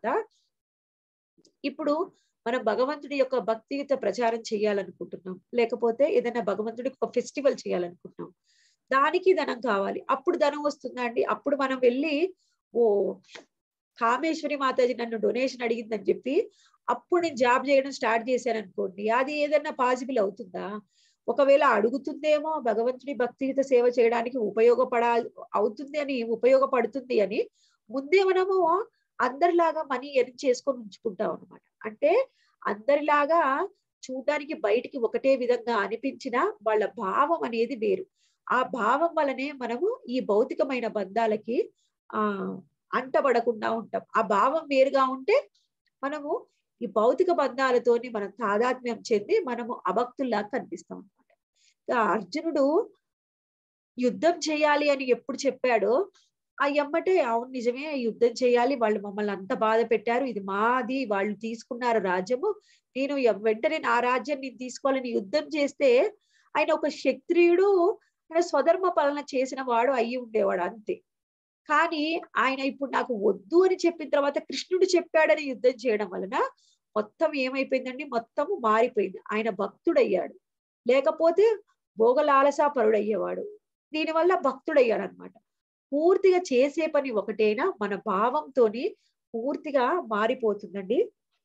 ఇప్పుడు మనం భగవంతుడి యొక్క భక్తియుత ప్రచారం చేయాలనుకుంటున్నాం లేకపోతే ఏదైనా భగవంతుడికి ఒక ఫెస్టివల్ చేయాలనుకుంటున్నాం దానికి ధనం కావాలి అప్పుడు ధనం వస్తుందా అండి అప్పుడు మనం వెళ్ళి ఓ కామేశ్వరి మాతాజీ నన్ను డొనేషన్ అడిగిందని చెప్పి అప్పుడు నేను జాబ్ చేయడం స్టార్ట్ చేశాను అనుకోండి అది ఏదైనా పాసిబుల్ అవుతుందా ఒకవేళ అడుగుతుందేమో భగవంతుడి భక్తియుత సేవ చేయడానికి ఉపయోగపడాలి అవుతుంది అని ఉపయోగపడుతుంది అని ముందే మనము అందరిలాగా మనీ ఎర్న్ చేసుకొని ఉంచుకుంటాం అనమాట అంటే అందరిలాగా చూడడానికి బయటికి ఒకటే విధంగా అనిపించిన వాళ్ళ భావం అనేది వేరు ఆ భావం వలనే మనము ఈ భౌతికమైన బంధాలకి ఆ అంటబడకుండా ఉంటాం ఆ భావం వేరుగా ఉంటే మనము ఈ భౌతిక బంధాలతోని మనం తాదాత్మ్యం చెంది మనము అభక్తుల్లా కనిపిస్తాం అనమాట అర్జునుడు యుద్ధం చేయాలి అని ఎప్పుడు చెప్పాడో ఆ ఎమ్మటే అవును నిజమే యుద్ధం చేయాలి వాళ్ళు మమ్మల్ని అంత బాధ పెట్టారు ఇది మాది వాళ్ళు తీసుకున్నారు రాజ్యము నేను వెంటనే నా రాజ్యం నేను తీసుకోవాలని యుద్ధం చేస్తే ఆయన ఒక క్షత్రియుడు ఆయన స్వధర్మ పాలన చేసిన వాడు అయ్యి ఉండేవాడు అంతే కానీ ఆయన ఇప్పుడు నాకు వద్దు అని చెప్పిన తర్వాత కృష్ణుడు చెప్పాడని యుద్ధం చేయడం వలన మొత్తం ఏమైపోయిందండి మొత్తము మారిపోయింది ఆయన భక్తుడయ్యాడు లేకపోతే భోగలాలసా పరుడయ్యేవాడు దీనివల్ల భక్తుడయ్యాడు అనమాట పూర్తిగా చేసే పని ఒకటేనా మన భావంతోని పూర్తిగా మారిపోతుందండి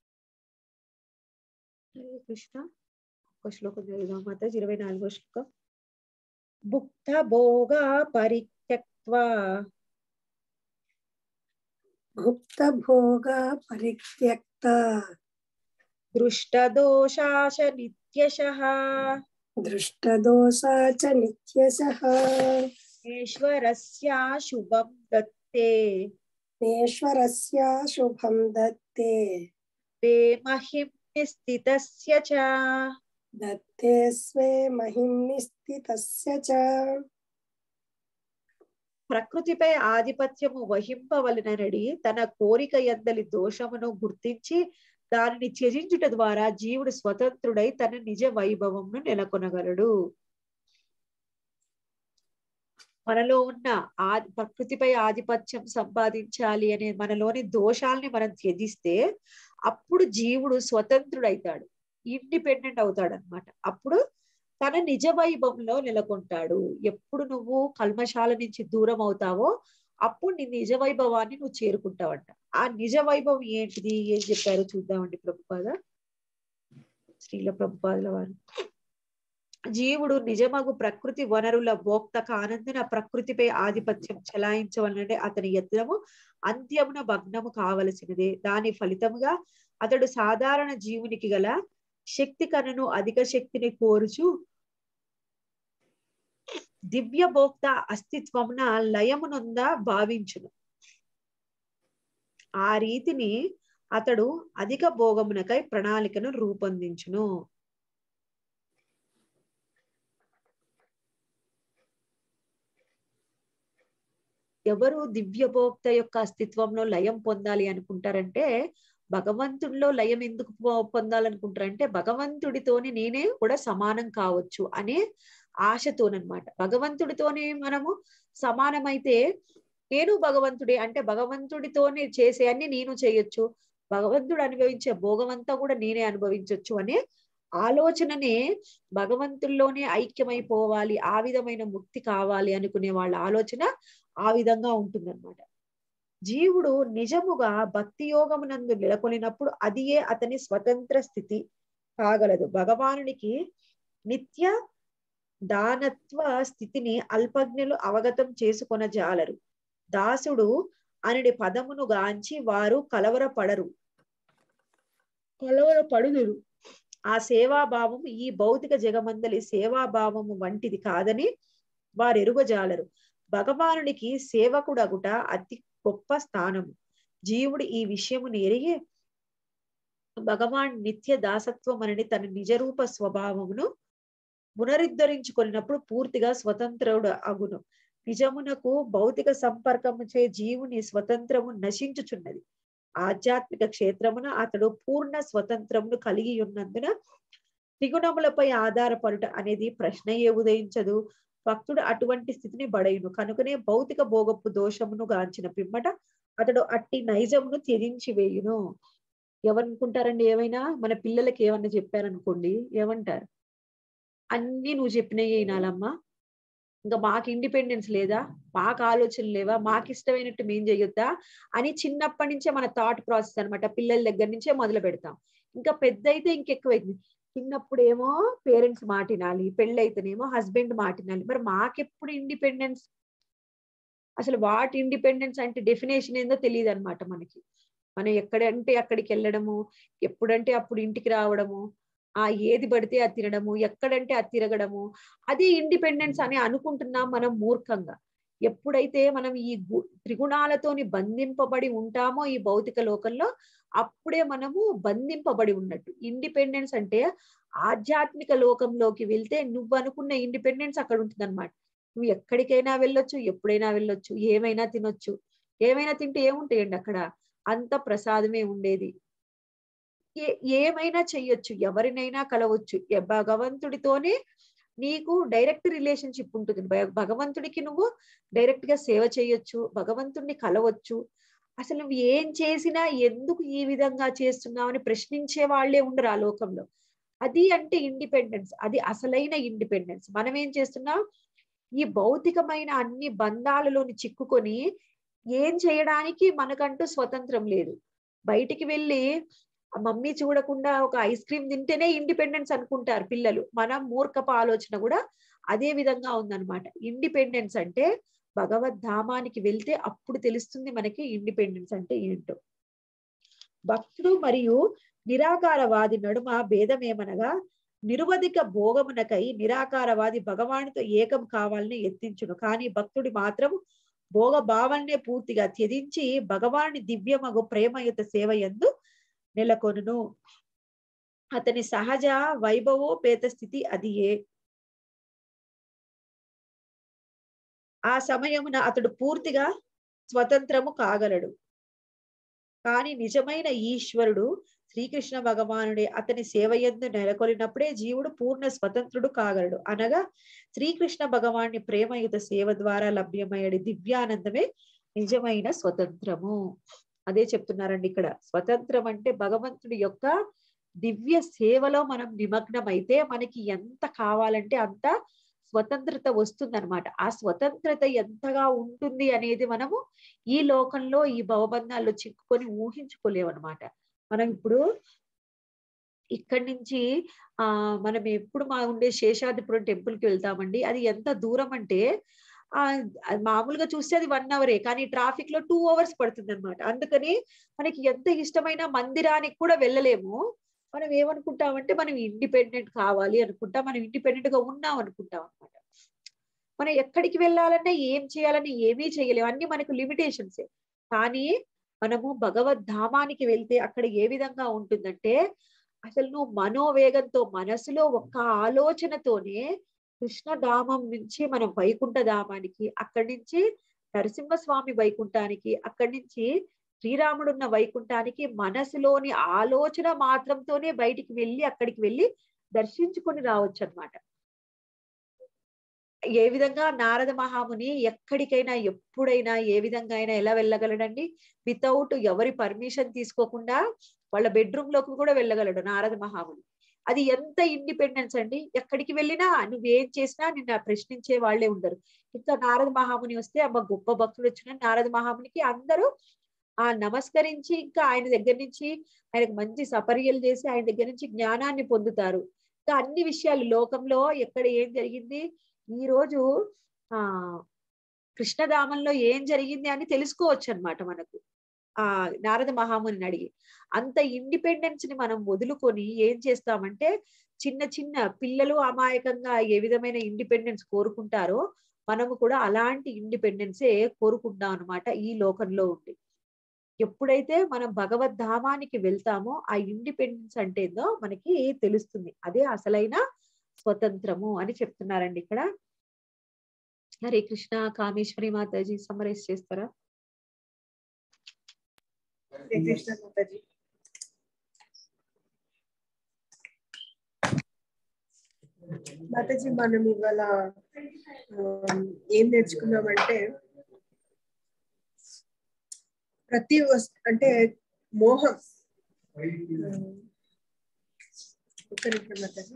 హరే కృష్ణ ఒక శ్లోకం చదువుదాం మాత ఇరవై నాలుగో శ్లోకం భుక్త భోగా పరిత్యక్వా భుక్త భోగ పరిత్యక్త దృష్టదోషాశ నిత్యశః దృష్టదోషా చ నిత్యశః ఈశ్వరస్య శుభం దత్తే ఈశ్వరస్య శుభం దత్తే తే మహిం నిస్థితస్య చ దత్తే స్వే మహిమ్ని స్థితస్య చ ప్రకృతిపై ఆధిపత్యము వహింపవలననడి తన కోరిక ఎందలి దోషమును గుర్తించి దానిని త్యజించుట ద్వారా జీవుడు స్వతంత్రుడై తన నిజ వైభవమును నెలకొనగలడు మనలో ఉన్న ఆ ప్రకృతిపై ఆధిపత్యం సంపాదించాలి అనే మనలోని దోషాల్ని మనం త్యజిస్తే అప్పుడు జీవుడు స్వతంత్రుడైతాడు ఇండిపెండెంట్ అవుతాడు అనమాట అప్పుడు తన నిజ వైభవంలో నెలకొంటాడు ఎప్పుడు నువ్వు కల్మశాల నుంచి దూరం అవుతావో అప్పుడు నీ నిజ వైభవాన్ని నువ్వు చేరుకుంటావంట ఆ నిజ వైభవం ఏంటిది ఏం చెప్పారు చూద్దామండి ప్రభుపాద శ్రీల ప్రభుపాదుల వారు జీవుడు నిజమగు ప్రకృతి వనరుల భోక్త కానందున ప్రకృతిపై ఆధిపత్యం చెలాయించవలనంటే అతని యత్నము అంత్యమున భగ్నము కావలసినదే దాని ఫలితముగా అతడు సాధారణ జీవునికి గల శక్తి కనను అధిక శక్తిని కోరుచు దివ్య భోక్త అస్తిత్వమున లయమునంద భావించును ఆ రీతిని అతడు అధిక భోగమునకై ప్రణాళికను రూపొందించును ఎవరు దివ్యభోక్త యొక్క అస్తిత్వంలో లయం పొందాలి అనుకుంటారంటే భగవంతుడిలో లయం ఎందుకు పొ- పొందాలనుకుంటారంటే భగవంతుడితోని నేనే కూడా సమానం కావచ్చు అనే ఆశతోనమాట భగవంతుడితోనే మనము సమానమైతే నేను భగవంతుడే అంటే భగవంతుడితోనే చేసే అన్ని నేను చేయొచ్చు భగవంతుడు అనుభవించే భోగమంతా కూడా నేనే అనుభవించవచ్చు అనే ఆలోచననే భగవంతుల్లోనే ఐక్యమైపోవాలి ఆ విధమైన ముక్తి కావాలి అనుకునే వాళ్ళ ఆలోచన ఆ విధంగా ఉంటుందన్నమాట జీవుడు నిజముగా భక్తి యోగమునందు నెలకొనినప్పుడు అదియే అతని స్వతంత్ర స్థితి కాగలదు భగవానునికి నిత్య దానత్వ స్థితిని అల్పజ్ఞులు అవగతం చేసుకొన జాలరు దాసుడు అనడి పదమును గాంచి వారు కలవరపడరు కలవరపడుదురు ఆ సేవాభావము ఈ భౌతిక జగమందలి సేవాభావము వంటిది కాదని వారు ఎరుగజాలరు భగవానునికి సేవకుడగుట అతి గొప్ప స్థానము జీవుడు ఈ విషయమును ఎరిగి భగవాన్ నిత్య దాసత్వం అనని తన నిజరూప స్వభావమును పునరుద్ధరించుకున్నప్పుడు పూర్తిగా స్వతంత్రుడు అగును నిజమునకు భౌతిక సంపర్కము చే జీవుని స్వతంత్రము నశించుచున్నది ఆధ్యాత్మిక క్షేత్రమున అతడు పూర్ణ స్వతంత్రమును కలిగి ఉన్నందున త్రిగుణములపై ఆధారపడుట అనేది ప్రశ్నయే ఉదయించదు భక్తుడు అటువంటి స్థితిని బడయును కనుకనే భౌతిక భోగపు దోషమును గాంచిన పిమ్మట అతడు అట్టి నైజమును త్యజించి వేయును ఎవరనుకుంటారండి ఏమైనా మన పిల్లలకి ఏమన్నా చెప్పారనుకోండి ఏమంటారు అన్ని నువ్వు చెప్పినవి వినాలమ్మా ఇంకా మాకు ఇండిపెండెన్స్ లేదా మాకు ఆలోచన లేవా మాకు ఇష్టమైనట్టు మేం చేయొద్దా అని చిన్నప్పటి నుంచే మన థాట్ ప్రాసెస్ అన్నమాట పిల్లల దగ్గర నుంచే మొదలు పెడతాం ఇంకా పెద్ద అయితే ఇంకెక్కువైంది చిన్నప్పుడు ఏమో పేరెంట్స్ మాటినాలి పెళ్ళైతేనేమో హస్బెండ్ మాటినాలి మరి మాకెప్పుడు ఇండిపెండెన్స్ అసలు వాట్ ఇండిపెండెన్స్ అంటే డెఫినేషన్ ఏందో తెలియదు అనమాట మనకి మనం ఎక్కడంటే అక్కడికి వెళ్ళడము ఎప్పుడంటే అప్పుడు ఇంటికి రావడము ఆ ఏది పడితే అది తినడము ఎక్కడంటే అది తిరగడము అది ఇండిపెండెన్స్ అని అనుకుంటున్నాం మనం మూర్ఖంగా ఎప్పుడైతే మనం ఈ గు- త్రిగుణాలతోని బంధింపబడి ఉంటామో ఈ భౌతిక లోకంలో అప్పుడే మనము బంధింపబడి ఉన్నట్టు ఇండిపెండెన్స్ అంటే ఆధ్యాత్మిక లోకంలోకి వెళ్తే నువ్వు అనుకున్న ఇండిపెండెన్స్ అక్కడ ఉంటుంది నువ్వు ఎక్కడికైనా వెళ్ళొచ్చు ఎప్పుడైనా వెళ్ళొచ్చు ఏమైనా తినొచ్చు ఏమైనా తింటే ఏముంటాయండి అక్కడ అంత ప్రసాదమే ఉండేది ఏ ఏమైనా చెయ్యొచ్చు ఎవరినైనా కలవచ్చు ఎ- భగవంతుడితోనే నీకు డైరెక్ట్ రిలేషన్షిప్ ఉంటుంది భగ- భగవంతుడికి నువ్వు డైరెక్ట్ గా సేవ చేయొచ్చు భగవంతుడిని కలవచ్చు అసలు నువ్వు ఏం చేసినా ఎందుకు ఈ విధంగా చేస్తున్నావు అని ప్రశ్నించే వాళ్ళే ఉండరు ఆ లోకంలో అది అంటే ఇండిపెండెన్స్ అది అసలైన ఇండిపెండెన్స్ మనం ఏం చేస్తున్నాం ఈ భౌతికమైన అన్ని బంధాలలోని చిక్కుకొని ఏం చేయడానికి మనకంటూ స్వతంత్రం లేదు బయటికి వెళ్ళి ఆ మమ్మీ చూడకుండా ఒక ఐస్ క్రీమ్ తింటేనే ఇండిపెండెన్స్ అనుకుంటారు పిల్లలు మన మూర్ఖపు ఆలోచన కూడా అదే విధంగా ఉందన్నమాట ఇండిపెండెన్స్ అంటే భగవద్ధామానికి వెళ్తే అప్పుడు తెలుస్తుంది మనకి ఇండిపెండెన్స్ అంటే ఏంటో భక్తుడు మరియు నిరాకారవాది నడుమ భేదమేమనగా నిరువధిక భోగమునకై నిరాకారవాది భగవానుతో ఏకం కావాలని ఎత్తించును కానీ భక్తుడి మాత్రం భోగ భావన్నే పూర్తిగా త్యజించి భగవాని దివ్యమగు ప్రేమయుత సేవ ఎందు నెలకొనును అతని సహజ వైభవోపేత స్థితి అది ఏ ఆ సమయమున అతడు పూర్తిగా స్వతంత్రము కాగలడు కానీ నిజమైన ఈశ్వరుడు శ్రీకృష్ణ భగవానుడే అతని సేవ ఎందు నెలకొలినప్పుడే జీవుడు పూర్ణ స్వతంత్రుడు కాగలడు అనగా శ్రీకృష్ణ భగవాన్ని ప్రేమయుత సేవ ద్వారా లభ్యమయ్యే దివ్యానందమే నిజమైన స్వతంత్రము అదే చెప్తున్నారండి ఇక్కడ స్వతంత్రం అంటే భగవంతుడి యొక్క దివ్య సేవలో మనం నిమగ్నమైతే మనకి ఎంత కావాలంటే అంత స్వతంత్రత వస్తుందన్నమాట ఆ స్వతంత్రత ఎంతగా ఉంటుంది అనేది మనము ఈ లోకంలో ఈ భవబంధాల్లో చిక్కుకొని ఊహించుకోలేమన్నమాట మనం ఇప్పుడు ఇక్కడి నుంచి ఆ మనం ఎప్పుడు మా ఉండే శేషాదిపురం టెంపుల్ కి వెళ్తామండి అది ఎంత దూరం అంటే ఆ అది మామూలుగా చూస్తే అది వన్ అవరే కానీ ట్రాఫిక్ లో టూ అవర్స్ పడుతుంది అనమాట అందుకని మనకి ఎంత ఇష్టమైన మందిరానికి కూడా వెళ్ళలేము మనం ఏమనుకుంటామంటే మనం ఇండిపెండెంట్ కావాలి అనుకుంటాం మనం ఇండిపెండెంట్ గా ఉన్నాం అనుకుంటాం అనమాట మనం ఎక్కడికి వెళ్ళాలన్నా ఏం చేయాలని ఏమీ చేయలేము అన్ని మనకు లిమిటేషన్సే కానీ మనము భగవద్ ధామానికి వెళ్తే అక్కడ ఏ విధంగా ఉంటుందంటే అసలు నువ్వు మనోవేగంతో మనసులో ఒక్క ఆలోచనతోనే కృష్ణధామం నుంచి మనం వైకుంఠ ధామానికి అక్కడి నుంచి నరసింహస్వామి వైకుంఠానికి అక్కడి నుంచి శ్రీరాముడున్న వైకుంఠానికి మనసులోని ఆలోచన మాత్రంతోనే బయటికి వెళ్ళి అక్కడికి వెళ్ళి దర్శించుకొని రావచ్చు అనమాట ఏ విధంగా నారద మహాముని ఎక్కడికైనా ఎప్పుడైనా ఏ విధంగా అయినా ఎలా వెళ్ళగలడండి వితౌట్ ఎవరి పర్మిషన్ తీసుకోకుండా వాళ్ళ బెడ్రూమ్ లోకి కూడా వెళ్ళగలడు నారద మహాముని అది ఎంత ఇండిపెండెన్స్ అండి ఎక్కడికి వెళ్ళినా నువ్వేం చేసినా నిన్న ప్రశ్నించే వాళ్ళే ఉండరు ఇంకా నారద మహాముని వస్తే అమ్మ గొప్ప భక్తుడు వచ్చిన నారద మహామునికి అందరూ ఆ నమస్కరించి ఇంకా ఆయన దగ్గర నుంచి ఆయనకు మంచి సపర్యలు చేసి ఆయన దగ్గర నుంచి జ్ఞానాన్ని పొందుతారు ఇంకా అన్ని విషయాలు లోకంలో ఎక్కడ ఏం జరిగింది ఈ రోజు ఆ కృష్ణధామంలో ఏం జరిగింది అని తెలుసుకోవచ్చు అనమాట మనకు ఆ నారద మహాముని అడిగి అంత ఇండిపెండెన్స్ ని మనం వదులుకొని ఏం చేస్తామంటే చిన్న చిన్న పిల్లలు అమాయకంగా ఏ విధమైన ఇండిపెండెన్స్ కోరుకుంటారో మనము కూడా అలాంటి ఇండిపెండెన్సే కోరుకుంటాం అనమాట ఈ లోకంలో ఉండి ఎప్పుడైతే మనం భగవద్ ధామానికి వెళ్తామో ఆ ఇండిపెండెన్స్ అంటే ఏందో మనకి తెలుస్తుంది అదే అసలైన స్వతంత్రము అని చెప్తున్నారండి ఇక్కడ హరే కృష్ణ కామేశ్వరి మాతాజీ సమరైజ్ చేస్తారా హరే కృష్ణ మాతాజీ మాతాజీ మనం ఇవాళ ఆ, ఏం నేర్చుకున్నామంటే ప్రతి వస్ అంటే మోహం ఆ, ఒక్క నిమిషం మాతాజీ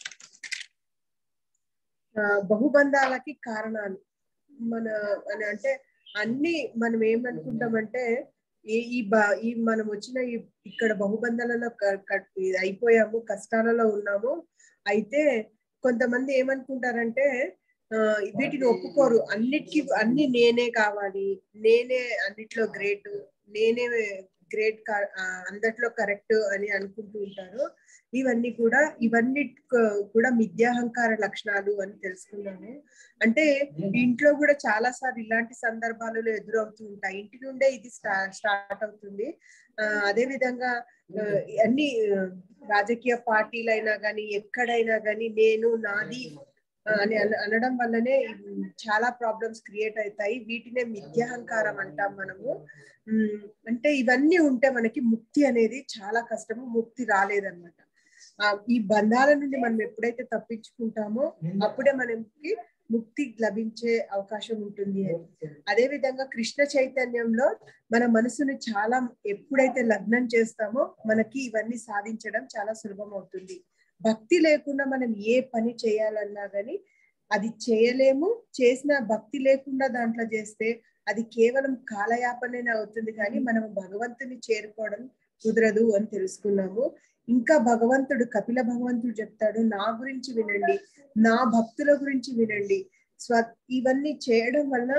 ఆ, బహుబంధాలకి కారణాలు మన అని అంటే అన్ని మనం ఏమనుకుంటామంటే ఈ ఈ బ- ఈ మనం వచ్చిన ఈ ఇక్కడ బహుబంధాలలో క- క- ఇది అయిపోయాము కష్టాలలో ఉన్నాము అయితే కొంతమంది ఏమనుకుంటారంటే ఆ, వీటిని ఒప్పుకోరు అన్నిటికీ అన్ని నేనే కావాలి నేనే అన్నిట్లో గ్రేట్ నేనే గ్రేట్ అందట్లో కరెక్ట్ అని అనుకుంటూ ఉంటారు ఇవన్నీ కూడా ఇవన్నీ కూడా మిథ్యాహంకార లక్షణాలు అని తెలుసుకున్నాము అంటే ఇంట్లో కూడా చాలా సార్లు ఇలాంటి సందర్భాలలో ఎదురవుతూ ఉంటాయి ఇంటి నుండే ఇది స్టా- స్టార్ట్ అవుతుంది ఆ, అదే విధంగా ఆ, అన్ని ఆ, రాజకీయ పార్టీలైనా కానీ ఎక్కడైనా కానీ నేను నాది ఆ, అని అన- అనడం వల్లనే ఉమ్, చాలా ప్రాబ్లమ్స్ క్రియేట్ అవుతాయి వీటినే మిథ్యాహంకారం అంటాం మనము ఉమ్, అంటే ఇవన్నీ ఉంటే మనకి ముక్తి అనేది చాలా కష్టము ముక్తి రాలేదన్నమాట ఆ, ఈ బంధాల నుండి మనం ఎప్పుడైతే తప్పించుకుంటామో అప్పుడే మనకి ముక్తి లభించే అవకాశం ఉంటుంది అని అదే విధంగా కృష్ణ చైతన్యంలో మన మనసుని చాలా ఎప్పుడైతే లగ్నం చేస్తామో మనకి ఇవన్నీ సాధించడం చాలా సులభం అవుతుంది భక్తి లేకుండా మనం ఏ పని చేయాలన్నా గానీ అది చేయలేము చేసిన భక్తి లేకుండా దాంట్లో చేస్తే అది కేవలం కాలయాపనే అవుతుంది కానీ మనం భగవంతుని చేరుకోవడం కుదరదు అని తెలుసుకున్నాము ఇంకా భగవంతుడు కపిల భగవంతుడు చెప్తాడు నా గురించి వినండి నా భక్తుల గురించి వినండి స్వ ఇవన్నీ చేయడం వల్ల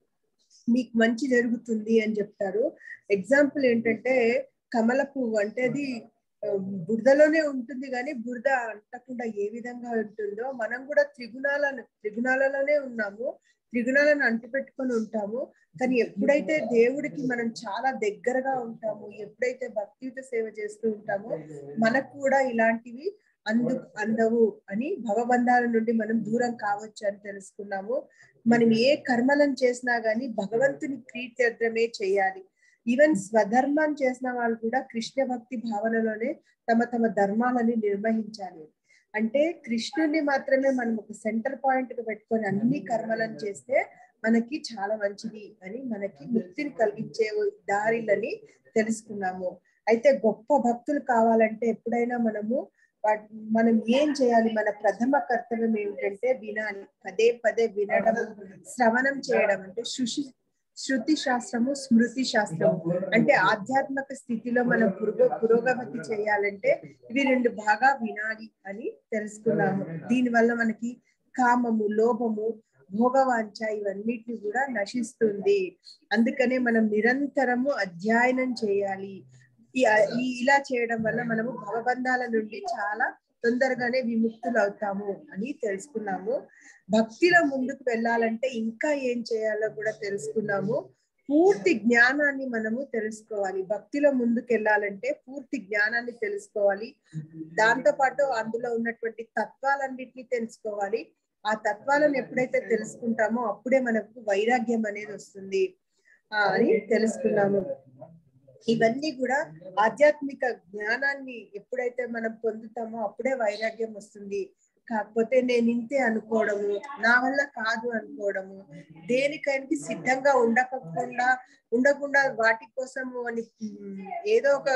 మీకు మంచి జరుగుతుంది అని చెప్తారు ఎగ్జాంపుల్ ఏంటంటే కమల పువ్వు అంటే అది ఆ, బురదలోనే ఉంటుంది కానీ బురద అంటకుండా ఏ విధంగా ఉంటుందో మనం కూడా త్రిగుణాలను త్రిగుణాలలోనే ఉన్నాము త్రిగుణాలను అంటిపెట్టుకొని ఉంటాము కానీ ఎప్పుడైతే దేవుడికి మనం చాలా దగ్గరగా ఉంటాము ఎప్పుడైతే భక్తియుత సేవ చేస్తూ ఉంటామో మనకు కూడా ఇలాంటివి అందు అందవు అని భవబంధాల నుండి మనం దూరం కావచ్చు అని తెలుసుకున్నాము మనం ఏ కర్మలను చేసినా గానీ భగవంతుని ప్రీత్యర్థమే చేయాలి ఈవెన్ స్వధర్మం చేసిన వాళ్ళు కూడా కృష్ణ భక్తి భావనలోనే తమ తమ ధర్మాలని నిర్వహించాలి అంటే కృష్ణుని మాత్రమే మనం ఒక సెంటర్ పాయింట్ గా పెట్టుకొని అన్ని కర్మలను చేస్తే మనకి చాలా మంచిది అని మనకి ముక్తిని కలిగించే దారిలని తెలుసుకున్నాము అయితే గొప్ప భక్తులు కావాలంటే ఎప్పుడైనా మనము వాట్- మనం ఏం చేయాలి మన ప్రథమ కర్తవ్యం ఏమిటంటే వినాలి పదే పదే వినడం శ్రవణం చేయడం అంటే శృషి శృతి శాస్త్రము స్మృతి శాస్త్రము అంటే ఆధ్యాత్మిక స్థితిలో మనం పురుగ పురోగతి చేయాలంటే ఇవి రెండు బాగా వినాలి అని తెలుసుకున్నాము దీని వల్ల మనకి కామము లోభము భోగవాంఛ ఇవన్నిటిని కూడా నశిస్తుంది అందుకనే మనం నిరంతరము అధ్యయనం చేయాలి ఈ ఈ- ఇలా చేయడం వల్ల మనము భవబంధాల నుండి చాలా తొందరగానే విముక్తులు అవుతాము అని తెలుసుకున్నాము భక్తిలో ముందుకు వెళ్ళాలంటే ఇంకా ఏం చేయాలో కూడా తెలుసుకున్నాము పూర్తి జ్ఞానాన్ని మనము తెలుసుకోవాలి భక్తిలో ముందుకు వెళ్ళాలంటే పూర్తి జ్ఞానాన్ని తెలుసుకోవాలి దాంతో పాటు అందులో ఉన్నటువంటి తత్వాలన్నిటిని తెలుసుకోవాలి ఆ తత్వాలను ఎప్పుడైతే తెలుసుకుంటామో అప్పుడే మనకు వైరాగ్యం అనేది వస్తుంది ఆ, అని తెలుసుకున్నాము ఇవన్నీ కూడా ఆధ్యాత్మిక జ్ఞానాన్ని ఎప్పుడైతే మనం పొందుతామో అప్పుడే వైరాగ్యం వస్తుంది కాకపోతే నేను ఇంతే అనుకోవడము నా వల్ల కాదు అనుకోవడము దేనికైనా సిద్ధంగా ఉండకుండా ఉండకుండా వాటి కోసము అని ఉమ్, ఏదో ఒక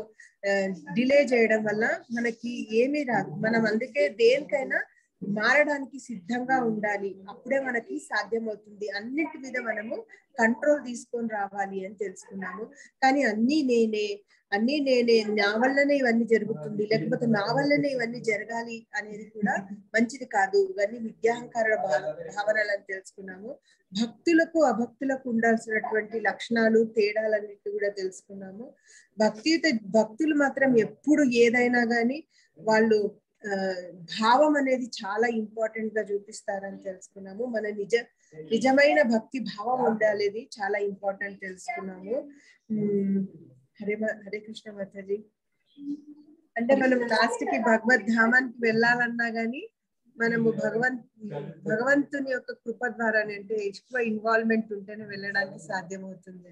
డిలే చేయడం వల్ల మనకి ఏమీ రాదు మనం అందుకే దేనికైనా మారడానికి సిద్ధంగా ఉండాలి అప్పుడే మనకి సాధ్యమవుతుంది అన్నిటి మీద మనము కంట్రోల్ తీసుకొని రావాలి అని తెలుసుకున్నాము కానీ అన్నీ నేనే అన్నీ నేనే నా వల్లనే ఇవన్నీ జరుగుతుంది లేకపోతే నా వల్లనే ఇవన్నీ జరగాలి అనేది కూడా మంచిది కాదు ఇవన్నీ విద్యాహంకార భావనలు అని తెలుసుకున్నాము భక్తులకు అభక్తులకు ఉండాల్సినటువంటి లక్షణాలు తేడాలన్నిటి కూడా తెలుసుకున్నాము భక్తి భక్తులు మాత్రం ఎప్పుడు ఏదైనా గాని వాళ్ళు ఆ, భావం అనేది చాలా ఇంపార్టెంట్ గా చూపిస్తారని తెలుసుకున్నాము మన నిజ నిజమైన భక్తి భావం ఉండాలి చాలా ఇంపార్టెంట్ తెలుసుకున్నాము ఉమ్, హరే మ- హరే కృష్ణ మాతాజీ అంటే మనం లాస్ట్ కి భగవద్ ధామానికి వెళ్ళాలన్నా గానీ మనము భగవంత్ భగవంతుని యొక్క కృప ద్వారా అంటే ఎక్కువ ఇన్వాల్వ్మెంట్ ఉంటేనే వెళ్ళడానికి సాధ్యమవుతుంది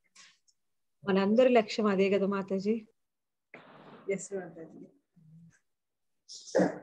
మనందరి లక్ష్యం అదే కదా మాతాజీ ఎస్ మాతాజీ